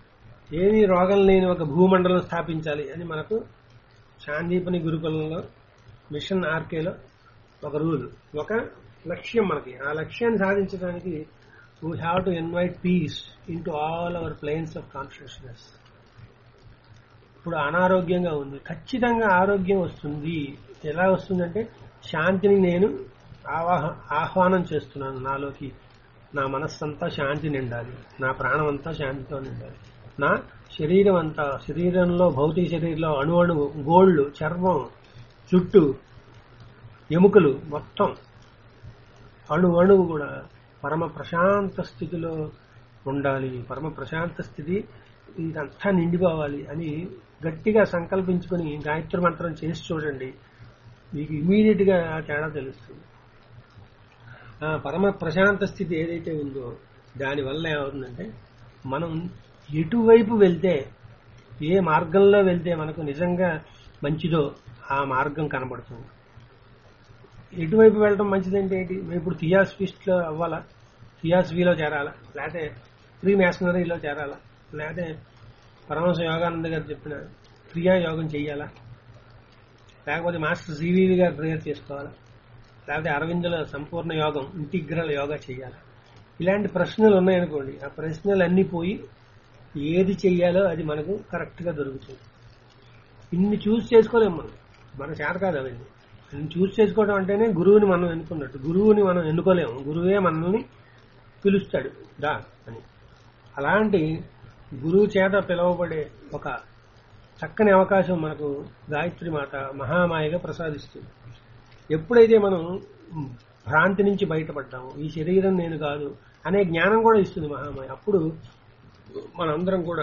ఏమీ రోగం లేని ఒక భూమండలం స్థాపించాలి అని మనకు శాందీపని గురుకులంలో మిషన్ ఆర్కేలో ఒక రూల్ ఒక లక్ష్యం మనకి ఆ లక్ష్యాన్ని సాధించడానికి we have to invite peace into all our planes of consciousness ఇప్పుడు అనారోగ్యంగా ఉంది ఖచ్చితంగా ఆరోగ్యం వస్తుంది ఎలా వస్తుందంటే శాంతిని నేను ఆవాహ ఆహ్వానం చేస్తున్నాను నాలోకి నా మనస్సంతా శాంతి నిండాలి నా ప్రాణం అంతా శాంతితో నిండాలి నా శరీరం అంతా శరీరంలో భౌతిక శరీరంలో అణు అణువు గోళ్ళు చర్మం జుట్టు ఎముకలు మొత్తం అణు అణువు కూడా పరమ ప్రశాంత స్థితిలో ఉండాలి పరమ ప్రశాంత స్థితి ఇదంతా నిండిపోవాలి అని గట్టిగా సంకల్పించుకొని గాయత్రి మంత్రం చేసి చూడండి మీకు ఇమీడియట్ గా ఆ తేడా తెలుస్తుంది ఆ పరమ ప్రశాంత స్థితి ఏదైతే ఉందో దానివల్ల ఏమవుతుందంటే మనం ఎటువైపు వెళ్తే ఏ మార్గంలో వెళ్తే మనకు నిజంగా మంచిదో ఆ మార్గం కనబడుతుంది ఎటువైపు వెళ్ళడం మంచిదంటే ఏంటి మేము ఇప్పుడు థియాస్ఫిస్ట్లో అవ్వాలా థియాసఫీలో చేరాలా లేకపోతే ప్రీ మ్యాషనరీలో చేరాలా లేకపోతే పరమహంస యోగానంద గారు చెప్పిన క్రియా యోగం చెయ్యాలా లేకపోతే మాస్టర్ సివివి గారు ప్రేయర్ చేసుకోవాలా లేకపోతే అరవిందుల సంపూర్ణ యోగం ఇంటిగ్రల్ యోగా చేయాలా ఇలాంటి ప్రశ్నలు ఉన్నాయనుకోండి ఆ ప్రశ్నలు అన్నీ పోయి ఏది చెయ్యాలో అది మనకు కరెక్ట్ గా దొరుకుతుంది ఇన్ని చూస్ చేసుకోలేము మనం మన చేత కాదు అవన్నీ ఇన్ని చూస్ చేసుకోవడం అంటేనే గురువుని మనం ఎన్నుకున్నట్టు గురువుని మనం ఎన్నుకోలేము గురువే మనల్ని పిలుస్తాడు దా అని అలాంటి గురువు చేత పిలువబడే ఒక చక్కని అవకాశం మనకు గాయత్రి మాత మహామాయగా ప్రసాదిస్తుంది ఎప్పుడైతే మనం భ్రాంతి నుంచి బయటపడ్డామో ఈ శరీరం నేను కాదు అనే జ్ఞానం కూడా ఇస్తుంది మహామాయ అప్పుడు మనందరం కూడా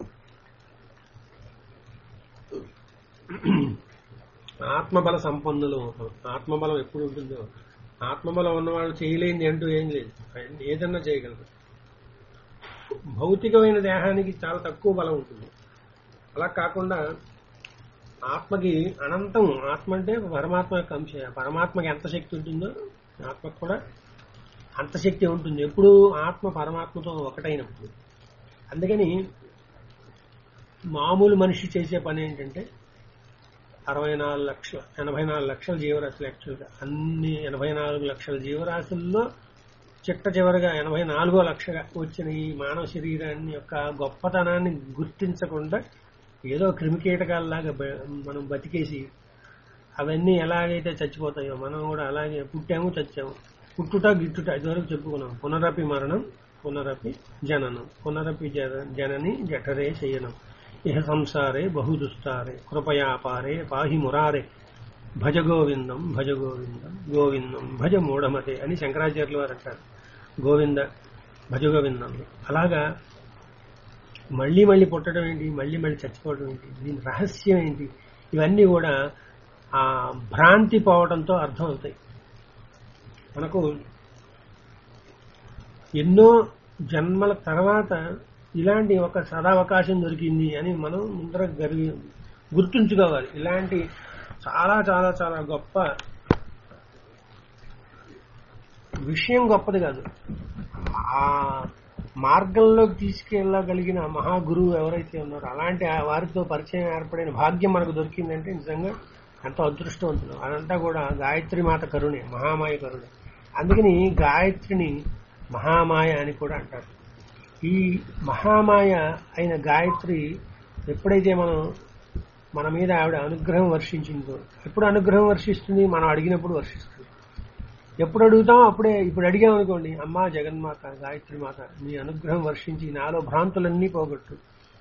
ఆత్మబల సంపన్నులు అవుతాం ఆత్మబలం ఎప్పుడు ఉంటుందో ఆత్మబలం ఉన్నవాళ్ళు చేయలేనిది అంటూ ఏం లేదు ఏదన్నా చేయగలరు భౌతికమైన దేహానికి చాలా తక్కువ బలం ఉంటుంది అలా కాకుండా ఆత్మకి అనంతం ఆత్మ అంటే పరమాత్మ యొక్క అంశ పరమాత్మకి ఎంత శక్తి ఉంటుందో ఆత్మకు కూడా అంత శక్తి ఉంటుంది ఎప్పుడు ఆత్మ పరమాత్మతో ఒకటైనప్పుడు అందుకని మామూలు మనిషి చేసే పని ఏంటంటే అరవై నాలుగు లక్షల ఎనభై నాలుగు లక్షల జీవరాశులు యాక్చువల్గా అన్ని ఎనభై నాలుగు లక్షల జీవరాశుల్లో చిట్ట చివరిగా ఎనభై నాలుగో లక్షగా వచ్చిన ఈ మానవ శరీరాన్ని యొక్క గొప్పతనాన్ని గుర్తించకుండా ఏదో క్రిమికీటకాలలాగా బ- మనం బతికేసి అవన్నీ ఎలాగైతే చచ్చిపోతాయో మనం కూడా అలాగే పుట్టాము చచ్చాము పుట్టుట గిట్టుట ఇదివరకు చెప్పుకున్నాం పునరపి మరణం పునరపి జననం పునరపి జన- జనని జఠరే శయనం ఇహ సంసారే బహుదుస్తారే కృపయాపారే పాహి మురారే భజ గోవిందం భజ గోవిందం గోవిందం భజ మూఢమతే అని శంకరాచార్యులు వారు అంటారు గోవింద భజ గోవిందం అలాగా మళ్ళీ మళ్ళీ పుట్టడం ఏంటి మళ్ళీ మళ్ళీ చచ్చిపోవడం ఏంటి దీని రహస్యం ఏంటి ఇవన్నీ కూడా ఆ భ్రాంతి పోవడంతో అర్థమవుతాయి మనకు ఎన్నో జన్మల తర్వాత ఇలాంటి ఒక సదావకాశం దొరికింది అని మనం ముందర గర్వి గుర్తుంచుకోవాలి ఇలాంటి చాలా చాలా చాలా గొప్ప విషయం గొప్పది కాదు ఆ మార్గంలోకి తీసుకెళ్ళగలిగిన మహాగురువు ఎవరైతే ఉన్నారో అలాంటి ఆ వారితో పరిచయం ఏర్పడిన భాగ్యం మనకు దొరికిందంటే నిజంగా ఎంతో అదృష్టవంతులు అదంతా కూడా గాయత్రి మాత కరుణే మహామాయ కరుణే అందుకని గాయత్రిని మహామాయ అని కూడా అంటారు ఈ మహామాయ అయిన గాయత్రి ఎప్పుడైతే మనం మన మీద ఆవిడ అనుగ్రహం వర్షించిందో ఎప్పుడు అనుగ్రహం వర్షిస్తుంది మనం అడిగినప్పుడు వర్షిస్తుంది ఎప్పుడు అడుగుతాం అప్పుడే ఇప్పుడు అడిగాం అనుకోండి అమ్మా జగన్మాత గాయత్రి మాత నీ అనుగ్రహం వర్షించి నాలో భ్రాంతులన్నీ పోగొట్టు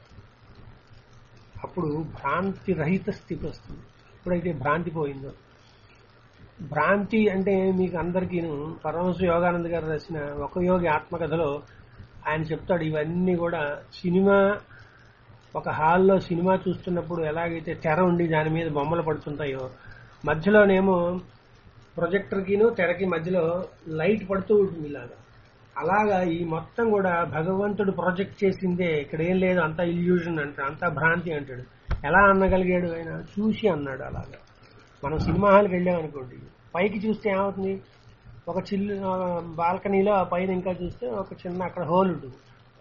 అప్పుడు భ్రాంతి రహిత స్థితి వస్తుంది ఎప్పుడైతే భ్రాంతి పోయిందో భ్రాంతి అంటే మీకు అందరికీను పరమశ యోగానంద గారు రాసిన ఒక యోగి ఆత్మకథలో ఆయన చెప్తాడు ఇవన్నీ కూడా సినిమా ఒక హాల్లో సినిమా చూస్తున్నప్పుడు ఎలాగైతే తెర ఉండి దాని మీద బొమ్మలు పడుతుంటాయో మధ్యలోనేమో ప్రొజెక్టర్కిను తెరకి మధ్యలో లైట్ పడుతూ ఉంటుంది ఇలాగా అలాగా ఈ మొత్తం కూడా భగవంతుడు ప్రొజెక్ట్ చేసిందే ఇక్కడ ఏం లేదు అంతా ఇల్యూజన్ అంటాడు అంతా భ్రాంతి అంటాడు ఎలా అనగలిగాడు ఆయన చూసి అన్నాడు అలాగా మనం సినిమా హాల్కి వెళ్ళాం అనుకోండి పైకి చూస్తే ఏమవుతుంది ఒక చిల్లు బాల్కనీలో ఆ పైన ఇంకా చూస్తే ఒక చిన్న అక్కడ హోల్ ఉంటుంది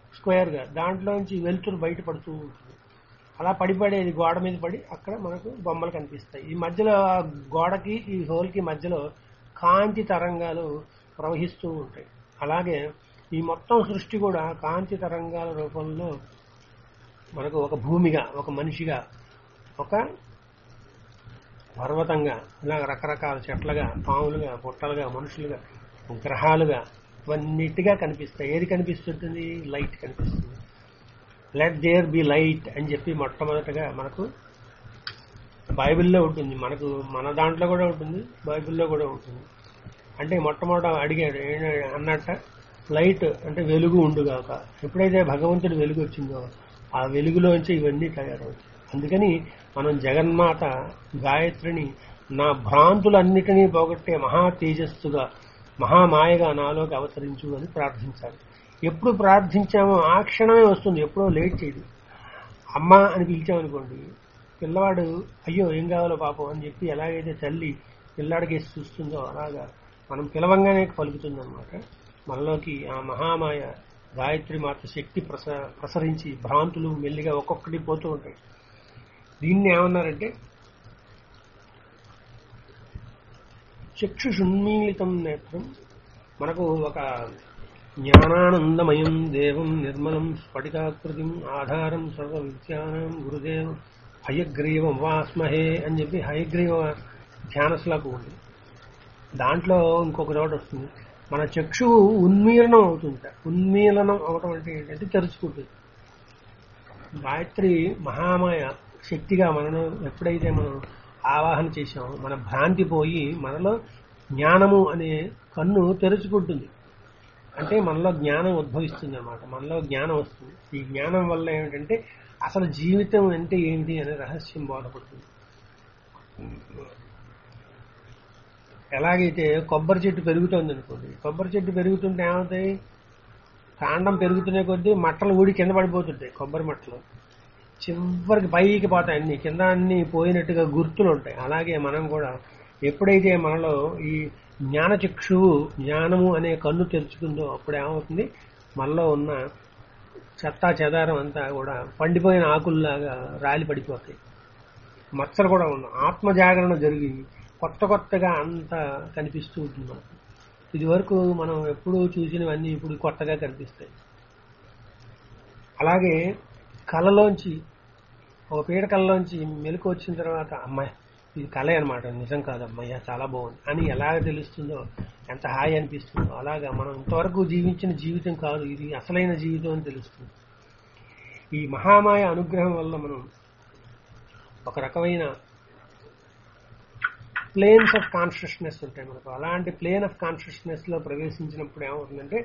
స్క్వేర్ గా దాంట్లోంచి వెలుతురు బయట పడుతూ ఉంటుంది అలా పడిపడేది గోడ మీద పడి అక్కడ మనకు బొమ్మలు కనిపిస్తాయి ఈ మధ్యలో ఆ గోడకి ఈ హోల్ కి మధ్యలో కాంతి తరంగాలు ప్రవహిస్తూ ఉంటాయి అలాగే ఈ మొత్తం సృష్టి కూడా కాంతి తరంగాల రూపంలో మనకు ఒక భూమిగా ఒక మనిషిగా ఒక పర్వతంగా ఇలా రకరకాల చెట్లుగా పాములుగా పుట్టలుగా మనుషులుగా గ్రహాలుగా ఇవన్నిటిగా కనిపిస్తాయి ఏది కనిపిస్తుంటుంది లైట్ కనిపిస్తుంది లెట్ దేర్ బి లైట్ అని చెప్పి మొట్టమొదటగా మనకు బైబిల్లో ఉంటుంది మనకు మన దాంట్లో కూడా ఉంటుంది బైబిల్లో కూడా ఉంటుంది అంటే మొట్టమొదట అడిగాడు ఏ- అన్నట్ట లైట్ అంటే వెలుగు ఉండుగాక ఎప్పుడైతే భగవంతుడి వెలుగు వచ్చిందో ఆ వెలుగులోంచి ఇవన్నీ తయారవుతాయి అందుకని మనం జగన్మాత గాయత్రిని నా భ్రాంతులన్నిటినీ పోగొట్టే మహా తేజస్సుగా మహామాయగా నాలోకి అవతరించు అని ప్రార్థించాలి ఎప్పుడు ప్రార్థించామో ఆ క్షణమే వస్తుంది ఎప్పుడో లేట్ చేయదు అమ్మ అని పిలిచామనుకోండి పిల్లవాడు అయ్యో ఏం కావాలో పాపం అని చెప్పి ఎలాగైతే తల్లి పిల్లాడికి వేసి చూస్తుందో అలాగా మనం పిలవంగానే పలుకుతుందన్నమాట మనలోకి ఆ మహామాయ గాయత్రి మాత శక్తి ప్రస ప్రసరించి భ్రాంతులు మెల్లిగా ఒక్కొక్కటి పోతూ ఉంటాయి దీన్ని ఏమన్నారంటే చక్షుషున్మీలితం నేత్రం మనకు ఒక జ్ఞానానందమయం దేవం నిర్మలం స్ఫటికాకృతిం ఆధారం సర్వ విద్యానం గురుదేవం హయగ్రీవం వాస్మహే అని చెప్పి హయగ్రీవ ధ్యాన శ్లోకం ఉంది దాంట్లో ఇంకొక చోట వస్తుంది మన చక్షువు ఉన్మీలనం అవుతుంట ఉన్మీలనం అవటం అంటే ఏంటంటే తెరుచుకుంటుంది గాయత్రి మహామాయ శక్తిగా మనను ఎప్పుడైతే మనం ఆవాహన చేశామో మన భ్రాంతి పోయి మనలో జ్ఞానము అనే కన్ను తెరుచుకుంటుంది అంటే మనలో జ్ఞానం ఉద్భవిస్తుంది అనమాట మనలో జ్ఞానం వస్తుంది ఈ జ్ఞానం వల్ల ఏమిటంటే అసలు జీవితం అంటే ఏంటి అనే రహస్యం బోధపడుతుంది ఎలాగైతే కొబ్బరి చెట్టు పెరుగుతోంది అనుకోండి కొబ్బరి చెట్టు పెరుగుతుంటే ఏమవుతాయి కాండం పెరుగుతునే కొద్దీ మట్టలు ఊడి కింద పడిపోతుంటాయి కొబ్బరి మట్టలు చివరికి పైకి పోతాయి అన్ని కింద అన్ని పోయినట్టుగా గుర్తులు ఉంటాయి అలాగే మనం కూడా ఎప్పుడైతే మనలో ఈ జ్ఞానచక్షువు జ్ఞానము అనే కన్ను తెరుచుకుందో అప్పుడు ఏమవుతుంది మనలో ఉన్న చెత్తా చెదారం అంతా కూడా పండిపోయిన ఆకుల్లాగా రాలి పడిపోతాయి మచ్చలు కూడా ఉన్నాయి ఆత్మ జాగరణ జరిగి కొత్త కొత్తగా అంతా కనిపిస్తూ ఉంటుంది మనకు ఇది వరకు మనం ఎప్పుడు చూసినవన్నీ ఇప్పుడు కొత్తగా కనిపిస్తాయి అలాగే కళలోంచి ఒక పీడ కళలోంచి మెలకు వచ్చిన తర్వాత అమ్మాయి ఇది కళ అనమాట నిజం కాదు అమ్మయ్య చాలా బాగుంది అని ఎలాగ తెలుస్తుందో ఎంత హాయి అనిపిస్తుందో అలాగా మనం ఇంతవరకు జీవించిన జీవితం కాదు ఇది అసలైన జీవితం అని తెలుస్తుంది ఈ మహామాయ అనుగ్రహం వల్ల మనం ఒక రకమైన ప్లేన్స్ ఆఫ్ కాన్షియస్నెస్ ఉంటాయి మనకు అలాంటి ప్లేన్ ఆఫ్ కాన్షియస్నెస్ లో ప్రవేశించినప్పుడు ఏమవుతుందంటే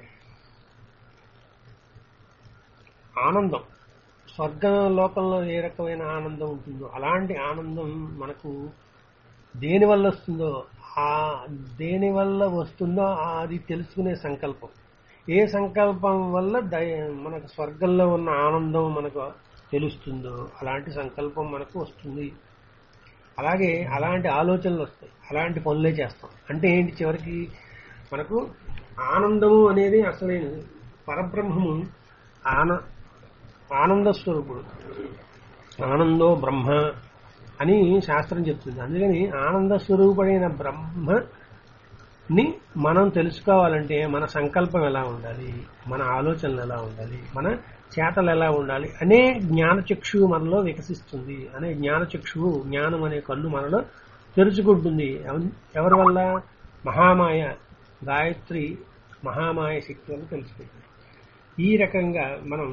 ఆనందం స్వర్గ లోకంలో ఏ రకమైన ఆనందం ఉంటుందో అలాంటి ఆనందం మనకు దేని వల్ల వస్తుందో ఆ దేని వల్ల వస్తుందో అది తెలుసుకునే సంకల్పం ఏ సంకల్పం వల్ల దయ- మనకు స్వర్గంలో ఉన్న ఆనందం మనకు తెలుస్తుందో అలాంటి సంకల్పం మనకు వస్తుంది అలాగే అలాంటి ఆలోచనలు వస్తాయి అలాంటి పనులే చేస్తాం అంటే ఏంటి చివరికి మనకు ఆనందము అనేది అసలైనది పరబ్రహ్మము ఆన ఆనంద స్వరూపుడు ఆనందో బ్రహ్మ అని శాస్త్రం చెప్తుంది అందుకని ఆనంద స్వరూపుడైన బ్రహ్మని మనం తెలుసుకోవాలంటే మన సంకల్పం ఎలా ఉండాలి మన ఆలోచనలు ఎలా ఉండాలి మన చేతలు ఎలా ఉండాలి అనే జ్ఞానచక్షువు మనలో వికసిస్తుంది అనే జ్ఞానచక్షువు జ్ఞానం అనే కన్ను మనలో తెరుచుకుంటుంది ఎవ- ఎవరి వల్ల మహామాయ గాయత్రి మహామాయ శక్తి వల్ల తెలుసుకుంటుంది ఈ రకంగా మనం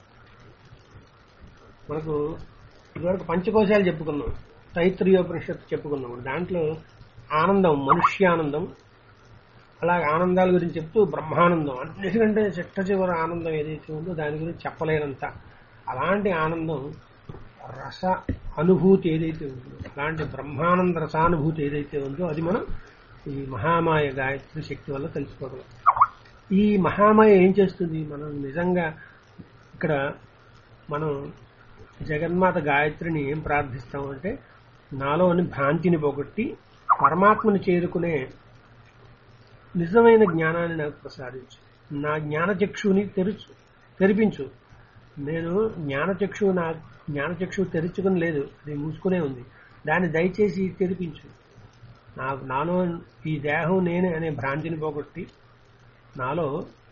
మనకు ఇదివరకు పంచకోశాలు చెప్పుకున్నాం తైత్రీయోపనిషత్తు చెప్పుకున్నాం దాంట్లో ఆనందం మనుష్యానందం అలాగే ఆనందాల గురించి చెప్తూ బ్రహ్మానందం అన్నిటికంటే చిట్ట చివరి ఆనందం ఏదైతే ఉందో దాని గురించి చెప్పలేనంత అలాంటి ఆనందం రస అనుభూతి ఏదైతే ఉందో అలాంటి బ్రహ్మానంద రసానుభూతి ఏదైతే ఉందో అది మనం ఈ మహామాయ గాయత్రి శక్తి వల్ల తెలుసుకోగలం ఈ మహామాయ ఏం చేస్తుంది మనం నిజంగా ఇక్కడ మనం జగన్మాత గాయత్రిని ఏం ప్రార్థిస్తామంటే నాలోని భ్రాంతిని పోగొట్టి పరమాత్మని చేరుకునే నిజమైన జ్ఞానాన్ని నాకు ప్రసాదించు నా జ్ఞానచక్షుని తెరుచు తెరిపించు నేను జ్ఞానచక్షువు నా జ్ఞానచక్షువు తెరుచుకుని లేదు అది మూసుకునే ఉంది దాన్ని దయచేసి తెరిపించు నాకు నాలో ఈ దేహం నేనే అనే భ్రాంతిని పోగొట్టి నాలో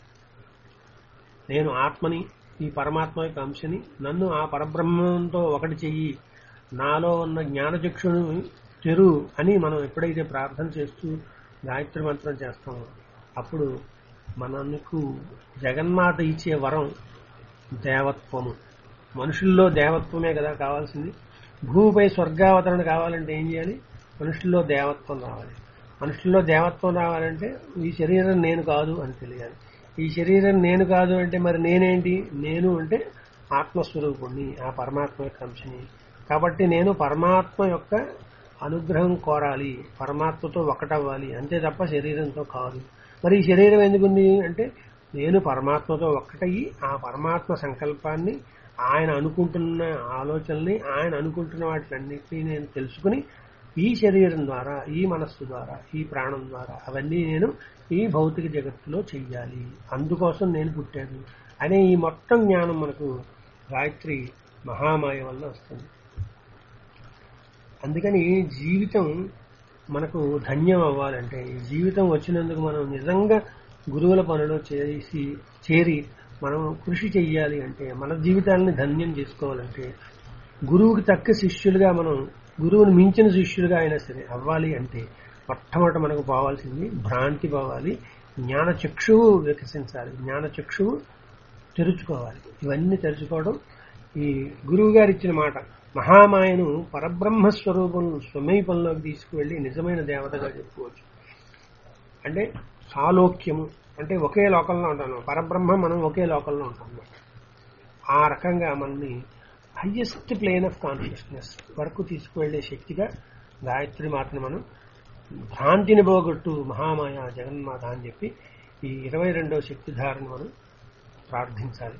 నేను ఆత్మని ఈ పరమాత్మ యొక్క అంశని నన్ను ఆ పరబ్రహ్మంతో ఒకటి చెయ్యి నాలో ఉన్న జ్ఞానచక్షును తెరు అని మనం ఎప్పుడైతే ప్రార్థన చేస్తూ గాయత్రి మంత్రం చేస్తామో అప్పుడు మనకు జగన్మాత ఇచ్చే వరం దేవత్వము మనుషుల్లో దేవత్వమే కదా కావాల్సింది భూమిపై స్వర్గావతరణ కావాలంటే ఏం చేయాలి మనుషుల్లో దేవత్వం రావాలి మనుషుల్లో దేవత్వం రావాలంటే ఈ శరీరం నేను కాదు అని తెలియాలి ఈ శరీరం నేను కాదు అంటే మరి నేనేంటి నేను అంటే ఆత్మస్వరూపుణ్ణి ఆ పరమాత్మ యొక్క అంశని కాబట్టి నేను పరమాత్మ యొక్క అనుగ్రహం కోరాలి పరమాత్మతో ఒకటవ్వాలి అంతే తప్ప శరీరంతో కాదు మరి ఈ శరీరం ఎందుకుంది అంటే నేను పరమాత్మతో ఒక్కటయ్యి ఆ పరమాత్మ సంకల్పాన్ని ఆయన అనుకుంటున్న ఆలోచనల్ని ఆయన అనుకుంటున్న వాటిలన్నింటినీ నేను తెలుసుకుని ఈ శరీరం ద్వారా ఈ మనస్సు ద్వారా ఈ ప్రాణం ద్వారా అవన్నీ నేను ఈ భౌతిక జగత్తులో చెయ్యాలి అందుకోసం నేను పుట్టాను అనే ఈ మొత్తం జ్ఞానం మనకు గాయత్రి మహామాయ వల్ల వస్తుంది అందుకని జీవితం మనకు ధన్యం అవ్వాలంటే ఈ జీవితం వచ్చినందుకు మనం నిజంగా గురువుల పనిలో చేసి చేరి మనం కృషి చెయ్యాలి అంటే మన జీవితాలని ధన్యం చేసుకోవాలంటే గురువుకి తక్క శిష్యులుగా మనం గురువుని మించిన శిష్యులుగా అయినా సరే అవ్వాలి అంటే మొట్టమొదట మనకు పోవాల్సింది భ్రాంతి పోవాలి జ్ఞాన చక్షువు వికసించాలి జ్ఞాన చక్షువు తెరుచుకోవాలి ఇవన్నీ తెరుచుకోవడం ఈ గురువు గారు ఇచ్చిన మాట మహామాయను పరబ్రహ్మ స్వరూపం స్వమీపంలోకి తీసుకువెళ్లి నిజమైన దేవతగా చెప్పుకోవచ్చు అంటే సాలోక్యము అంటే ఒకే లోకంలో ఉంటాను పరబ్రహ్మ మనం ఒకే లోకంలో ఉంటాం ఆ రకంగా మనల్ని హయ్యెస్ట్ ప్లేన్ ఆఫ్ కాన్షియస్నెస్ వరకు తీసుకువెళ్లే శక్తిగా గాయత్రి మాతని మనం భ్రాంతిని పోగొట్టు మహామాయ జగన్మాత అని చెప్పి ఈ ఇరవై రెండవ శక్తిధారని మనం ప్రార్థించాలి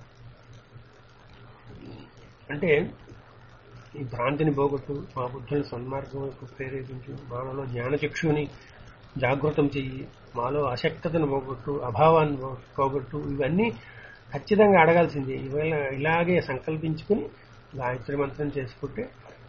అంటే ఈ భ్రాంతిని పోగొట్టు మా బుద్ధుని సన్మార్గం వైపు ప్రేరేపించు మానలో జ్ఞానచక్షుని జాగృతం చెయ్యి మాలో అశక్తతను పోగొట్టు అభావాన్ని పో- పోగొట్టు ఇవన్నీ ఖచ్చితంగా అడగాల్సిందే ఇవాళ ఇలాగే సంకల్పించుకుని గాయత్రి మంత్రం చేసుకుంటే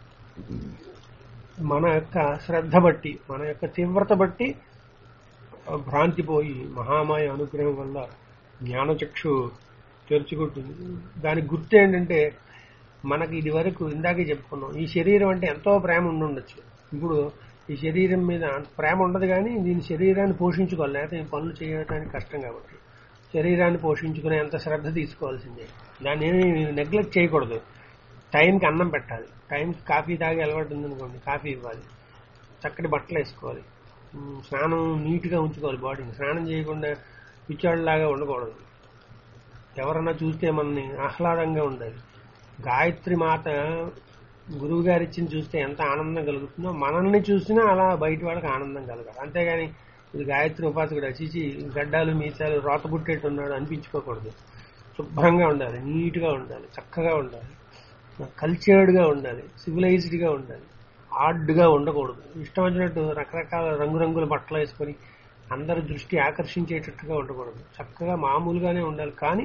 మన యొక్క శ్రద్ధ బట్టి మన యొక్క తీవ్రత బట్టి ఆ భ్రాంతి పోయి మహామాయ అనుగ్రహం వల్ల జ్ఞానచక్షు తెరుచుకుంటుంది దానికి గుర్తు ఏంటంటే మనకి ఇది వరకు ఇందాకే చెప్పుకున్నాం ఈ శరీరం అంటే ఎంతో ప్రేమ ఉండి ఉండొచ్చు ఇప్పుడు ఈ శరీరం మీద అంత ప్రేమ ఉండదు కానీ దీని శరీరాన్ని పోషించుకోవాలి లేకపోతే ఈ పనులు చేయడానికి కష్టం కాబట్టి శరీరాన్ని పోషించుకునే అంత శ్రద్ధ తీసుకోవాల్సిందే దాన్ని ఏమీ నెగ్లెక్ట్ చేయకూడదు టైంకి అన్నం పెట్టాలి టైంకి కాఫీ తాగి అలవాటు ఉందనుకోండి కాఫీ ఇవ్వాలి చక్కటి బట్టలు వేసుకోవాలి ఉమ్, స్నానం నీట్గా ఉంచుకోవాలి బాడీని స్నానం చేయకుండా పిచ్చాడులాగా ఉండకూడదు ఎవరన్నా చూస్తే మనని ఆహ్లాదంగా ఉండాలి గాయత్రి మాత గురువు గారు ఇచ్చింది చూస్తే ఎంత ఆనందం కలుగుతుందో మనల్ని చూసినా అలా బయట వాళ్ళకి ఆనందం కలగాలి అంతేగాని ఇది గాయత్రి ఉపాసకుడు అచిచి గడ్డాలు మీసాలు రోత పుట్టేట్టు ఉన్నాడు అనిపించుకోకూడదు శుభ్రంగా ఉండాలి నీట్గా ఉండాలి చక్కగా ఉండాలి కల్చర్డ్గా ఉండాలి సివిలైజ్డ్గా ఉండాలి ఆడ్గా ఉండకూడదు ఇష్టం వచ్చినట్టు రకరకాల రంగురంగుల బట్టలు వేసుకొని అందరి దృష్టి ఆకర్షించేటట్టుగా ఉండకూడదు చక్కగా మామూలుగానే ఉండాలి కానీ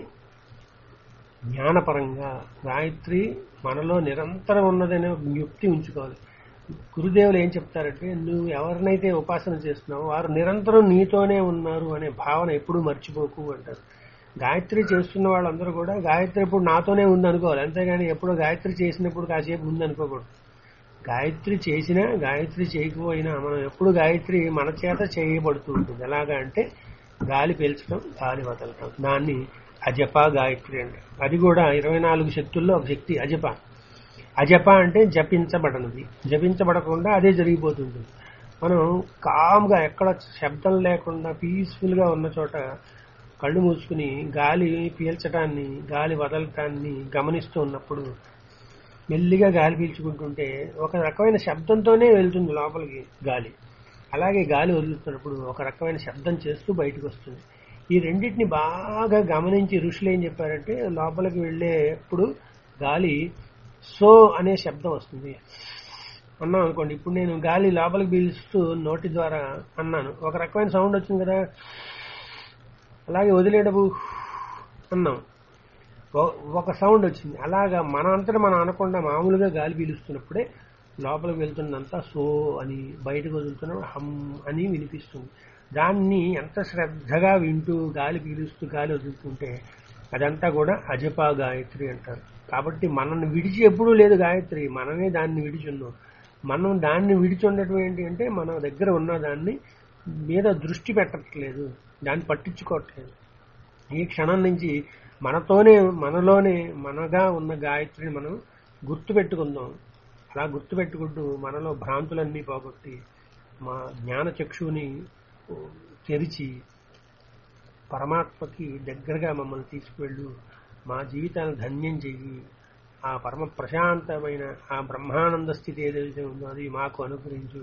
జ్ఞానపరంగా గాయత్రి మనలో నిరంతరం ఉన్నదనే ఒక యుక్తి ఉంచుకోవాలి గురుదేవులు ఏం చెప్తారంటే నువ్వు ఎవరినైతే ఉపాసన చేస్తున్నావో వారు నిరంతరం నీతోనే ఉన్నారు అనే భావన ఎప్పుడూ మర్చిపోకు అంటారు గాయత్రి చేస్తున్న వాళ్ళందరూ కూడా గాయత్రి ఇప్పుడు నాతోనే ఉంది అనుకోవాలి అంతేగాని ఎప్పుడో గాయత్రి చేసినప్పుడు కాసేపు ఉంది అనుకోకూడదు గాయత్రి చేసినా గాయత్రి చేయకపోయినా మనం ఎప్పుడు గాయత్రి మన చేత చేయబడుతూ ఉంటుంది ఎలాగా అంటే గాలి పీల్చడం గాలి వదలటం దాన్ని అజప గాయత్రి అంటే అది కూడా ఇరవై నాలుగు శక్తుల్లో ఒక శక్తి అజప అజప అంటే జపించబడనిది జపించబడకుండా అదే జరిగిపోతుంది మనం కామ్గా ఎక్కడ శబ్దం లేకుండా పీస్ఫుల్ గా ఉన్న చోట కళ్ళు మూసుకుని గాలి పీల్చడాన్ని గాలి వదలటాన్ని గమనిస్తూ ఉన్నప్పుడు మెల్లిగా గాలి పీల్చుకుంటుంటే ఒక రకమైన శబ్దంతోనే వెళ్తుంది లోపలికి గాలి అలాగే గాలి వదులుతున్నప్పుడు ఒక రకమైన శబ్దం చేస్తూ బయటకు వస్తుంది ఈ రెండింటిని బాగా గమనించి ఋషులు ఏం చెప్పారంటే లోపలికి వెళ్ళేప్పుడు గాలి సో అనే శబ్దం వస్తుంది అన్నాం అనుకోండి ఇప్పుడు నేను గాలి లోపలికి పీలుస్తూ నోటి ద్వారా అన్నాను ఒక రకమైన సౌండ్ వచ్చింది కదా అలాగే వదిలేటప్పుడు అన్నాం ఒ- ఒక సౌండ్ వచ్చింది అలాగా మన అంతటా మనం అనకుండా మామూలుగా గాలి పీలుస్తున్నప్పుడే లోపలికి వెళ్తున్నంత సో అని బయటకు వదులుతున్నప్పుడు హమ్ అని వినిపిస్తుంది దాన్ని ఎంత శ్రద్ధగా వింటూ గాలి పీలుస్తూ గాలి వదులుతుంటే అదంతా కూడా అజపా గాయత్రి అంటారు కాబట్టి మనల్ని విడిచి ఎప్పుడూ లేదు గాయత్రి మనమే దాన్ని విడిచి ఉన్నాం మనం దాన్ని విడిచి ఉండటం ఏంటి అంటే మన దగ్గర ఉన్న దాన్ని మీద దృష్టి పెట్టట్లేదు దాన్ని పట్టించుకోవట్లేదు ఈ క్షణం నుంచి మనతోనే మనలోనే మనగా ఉన్న గాయత్రిని మనం గుర్తు పెట్టుకుందాం అలా గుర్తు పెట్టుకుంటూ మనలో భ్రాంతులన్నీ పోగొట్టి మా జ్ఞాన చక్షువుని తెరిచి పరమాత్మకి దగ్గరగా మమ్మల్ని తీసుకువెళ్ళు మా జీవితాన్ని ధన్యం చెయ్యి ఆ పరమ ప్రశాంతమైన ఆ బ్రహ్మానంద స్థితి ఏదైతే ఉందో అది మాకు అనుగ్రహించు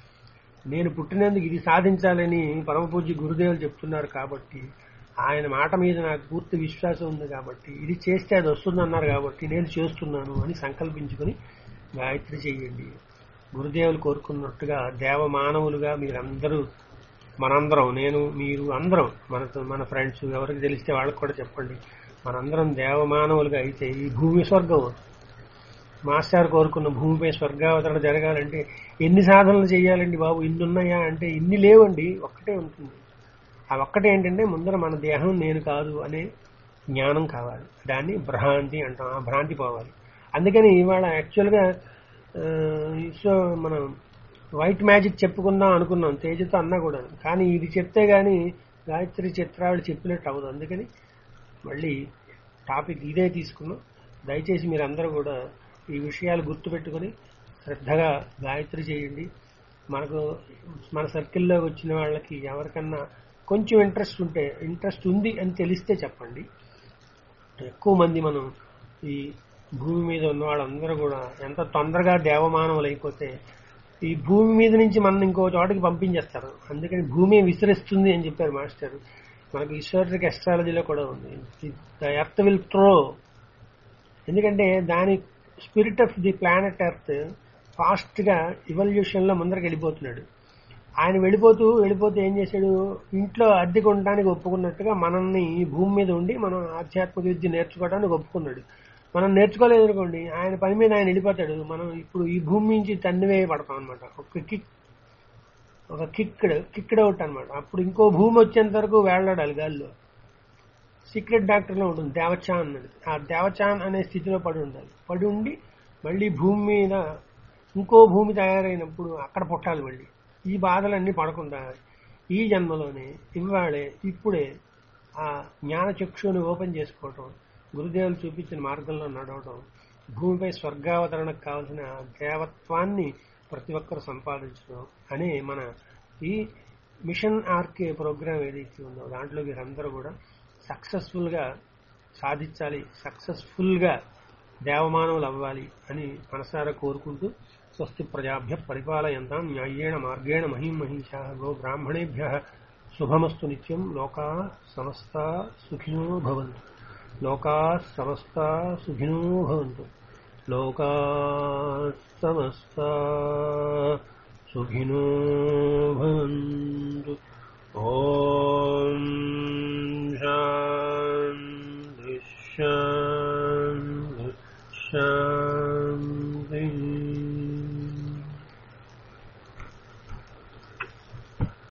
నేను పుట్టినందుకు ఇది సాధించాలని పరమ పూజ్య గురుదేవులు చెప్తున్నారు కాబట్టి ఆయన మాట మీద నాకు పూర్తి విశ్వాసం ఉంది కాబట్టి ఇది చేస్తే అది వస్తుందన్నారు కాబట్టి నేను చేస్తున్నాను అని సంకల్పించుకుని గాయత్రి చెయ్యండి గురుదేవులు కోరుకున్నట్టుగా దేవ మానవులుగా మీరందరూ మనందరం నేను మీరు అందరం మన మన ఫ్రెండ్స్ ఎవరికి తెలిస్తే వాళ్ళకి కూడా చెప్పండి మనందరం దేవ మానవులుగా అయితే ఈ భూమి స్వర్గం అవుతుంది. మాస్టర్ కోరుకున్న భూమిపై స్వర్గావతరణ జరగాలంటే ఎన్ని సాధనలు చేయాలండి బాబు ఇన్ని ఉన్నాయా అంటే ఇన్ని లేవండి ఒక్కటే ఉంటుంది ఆ ఒక్కటే ఏంటంటే ముందర మన దేహం నేను కాదు అనే జ్ఞానం కావాలి దాన్ని భ్రాంతి అంటాం ఆ భ్రాంతి పోవాలి అందుకని ఇవాళ యాక్చువల్గా ఆ, సో మనం వైట్ మ్యాజిక్ చెప్పుకుందాం అనుకున్నాం తేజతో అన్నా కూడా కానీ ఇది చెప్తే గాని గాయత్రి చిత్రాలు చెప్పినట్టు అవ్వదు అందుకని మళ్ళీ టాపిక్ ఇదే తీసుకున్నాం దయచేసి మీరందరూ కూడా ఈ విషయాలు గుర్తుపెట్టుకుని శ్రద్ధగా గాయత్రి చేయండి మనకు మన సర్కిల్లో వచ్చిన వాళ్ళకి ఎవరికన్నా కొంచెం ఇంట్రెస్ట్ ఉంటే ఇంట్రెస్ట్ ఉంది అని తెలిస్తే చెప్పండి ఎక్కువ మంది మనం ఈ భూమి మీద ఉన్న వాళ్ళందరూ కూడా ఎంత తొందరగా దేవమానవులు అయిపోతే ఈ భూమి మీద నుంచి మనం ఇంకో చోటకి పంపించేస్తారు అందుకని భూమి విసిరిస్తుంది అని చెప్పారు మాస్టర్ మనకు ఈశ్వరిక్ ఎస్ట్రాలజీలో కూడా ఉంది ద ఎర్త్ విల్ త్రో ఎందుకంటే దాని spirit of the planet earth fast గా ఇవల్యూషన్ లో ముందరకు వెళ్ళిపోతున్నాడు ఆయన వెళ్ళిపోతూ వెళ్ళిపోతూ ఏం చేశాడు ఇంట్లో అద్దెకు ఉండడానికి ఒప్పుకున్నట్టుగా మనల్ని ఈ భూమి మీద ఉండి మనం ఆధ్యాత్మిక విద్య నేర్చుకోవడానికి ఒప్పుకున్నాడు మనం నేర్చుకోలేదు అనుకోండి ఆయన పని మీద ఆయన వెళ్ళిపోతాడు మనం ఇప్పుడు ఈ భూమి నుంచి తన్నివేయబడతాం అనమాట ఒక కిక్ ఒక కిక్డ్ కిక్డ్ అవుట్ అనమాట అప్పుడు ఇంకో భూమి వచ్చేంత వరకు వేళ్లాడాలి గాల్లో సీక్రెట్ డాక్టర్ లో ఉంటుంది దేవచాన్ అన్నది ఆ దేవచాన్ అనే స్థితిలో పడి ఉండాలి పడి ఉండి మళ్ళీ భూమి మీద ఇంకో భూమి తయారైనప్పుడు అక్కడ పుట్టాలి మళ్ళీ ఈ బాధలన్నీ పడకుండా ఈ జన్మలోనే ఇవాళే ఇప్పుడే ఆ జ్ఞాన చక్షుని ఓపెన్ చేసుకోవటం గురుదేవులు చూపించిన మార్గంలో నడవటం భూమిపై స్వర్గావతరణకు కావలసిన దేవత్వాన్ని ప్రతి ఒక్కరు సంపాదించడం అనే మన ఈ మిషన్ ఆర్కే ప్రోగ్రామ్ ఏదైతే ఉందో దాంట్లో వీరందరూ కూడా సక్సెస్ఫుల్ గా సాధించాలి సక్సెస్ఫుల్ గా దేవమానవులు అవ్వాలి అని మనసారా కోరుకుంటూ స్వస్తి ప్రజాభ్య పరిపాలయంతాం న్యాయేణ మార్గేణ మహిం మహిషా గో బ్రాహ్మణేభ్య శుభమస్తు నిత్యం లోకా సమస్త సుఖినో భవంతు లోకా సమస్త సుఖినో భవంతు లోకా సమస్త సుఖినో భవంతు ఓం శాంతి శాంతి శాంతి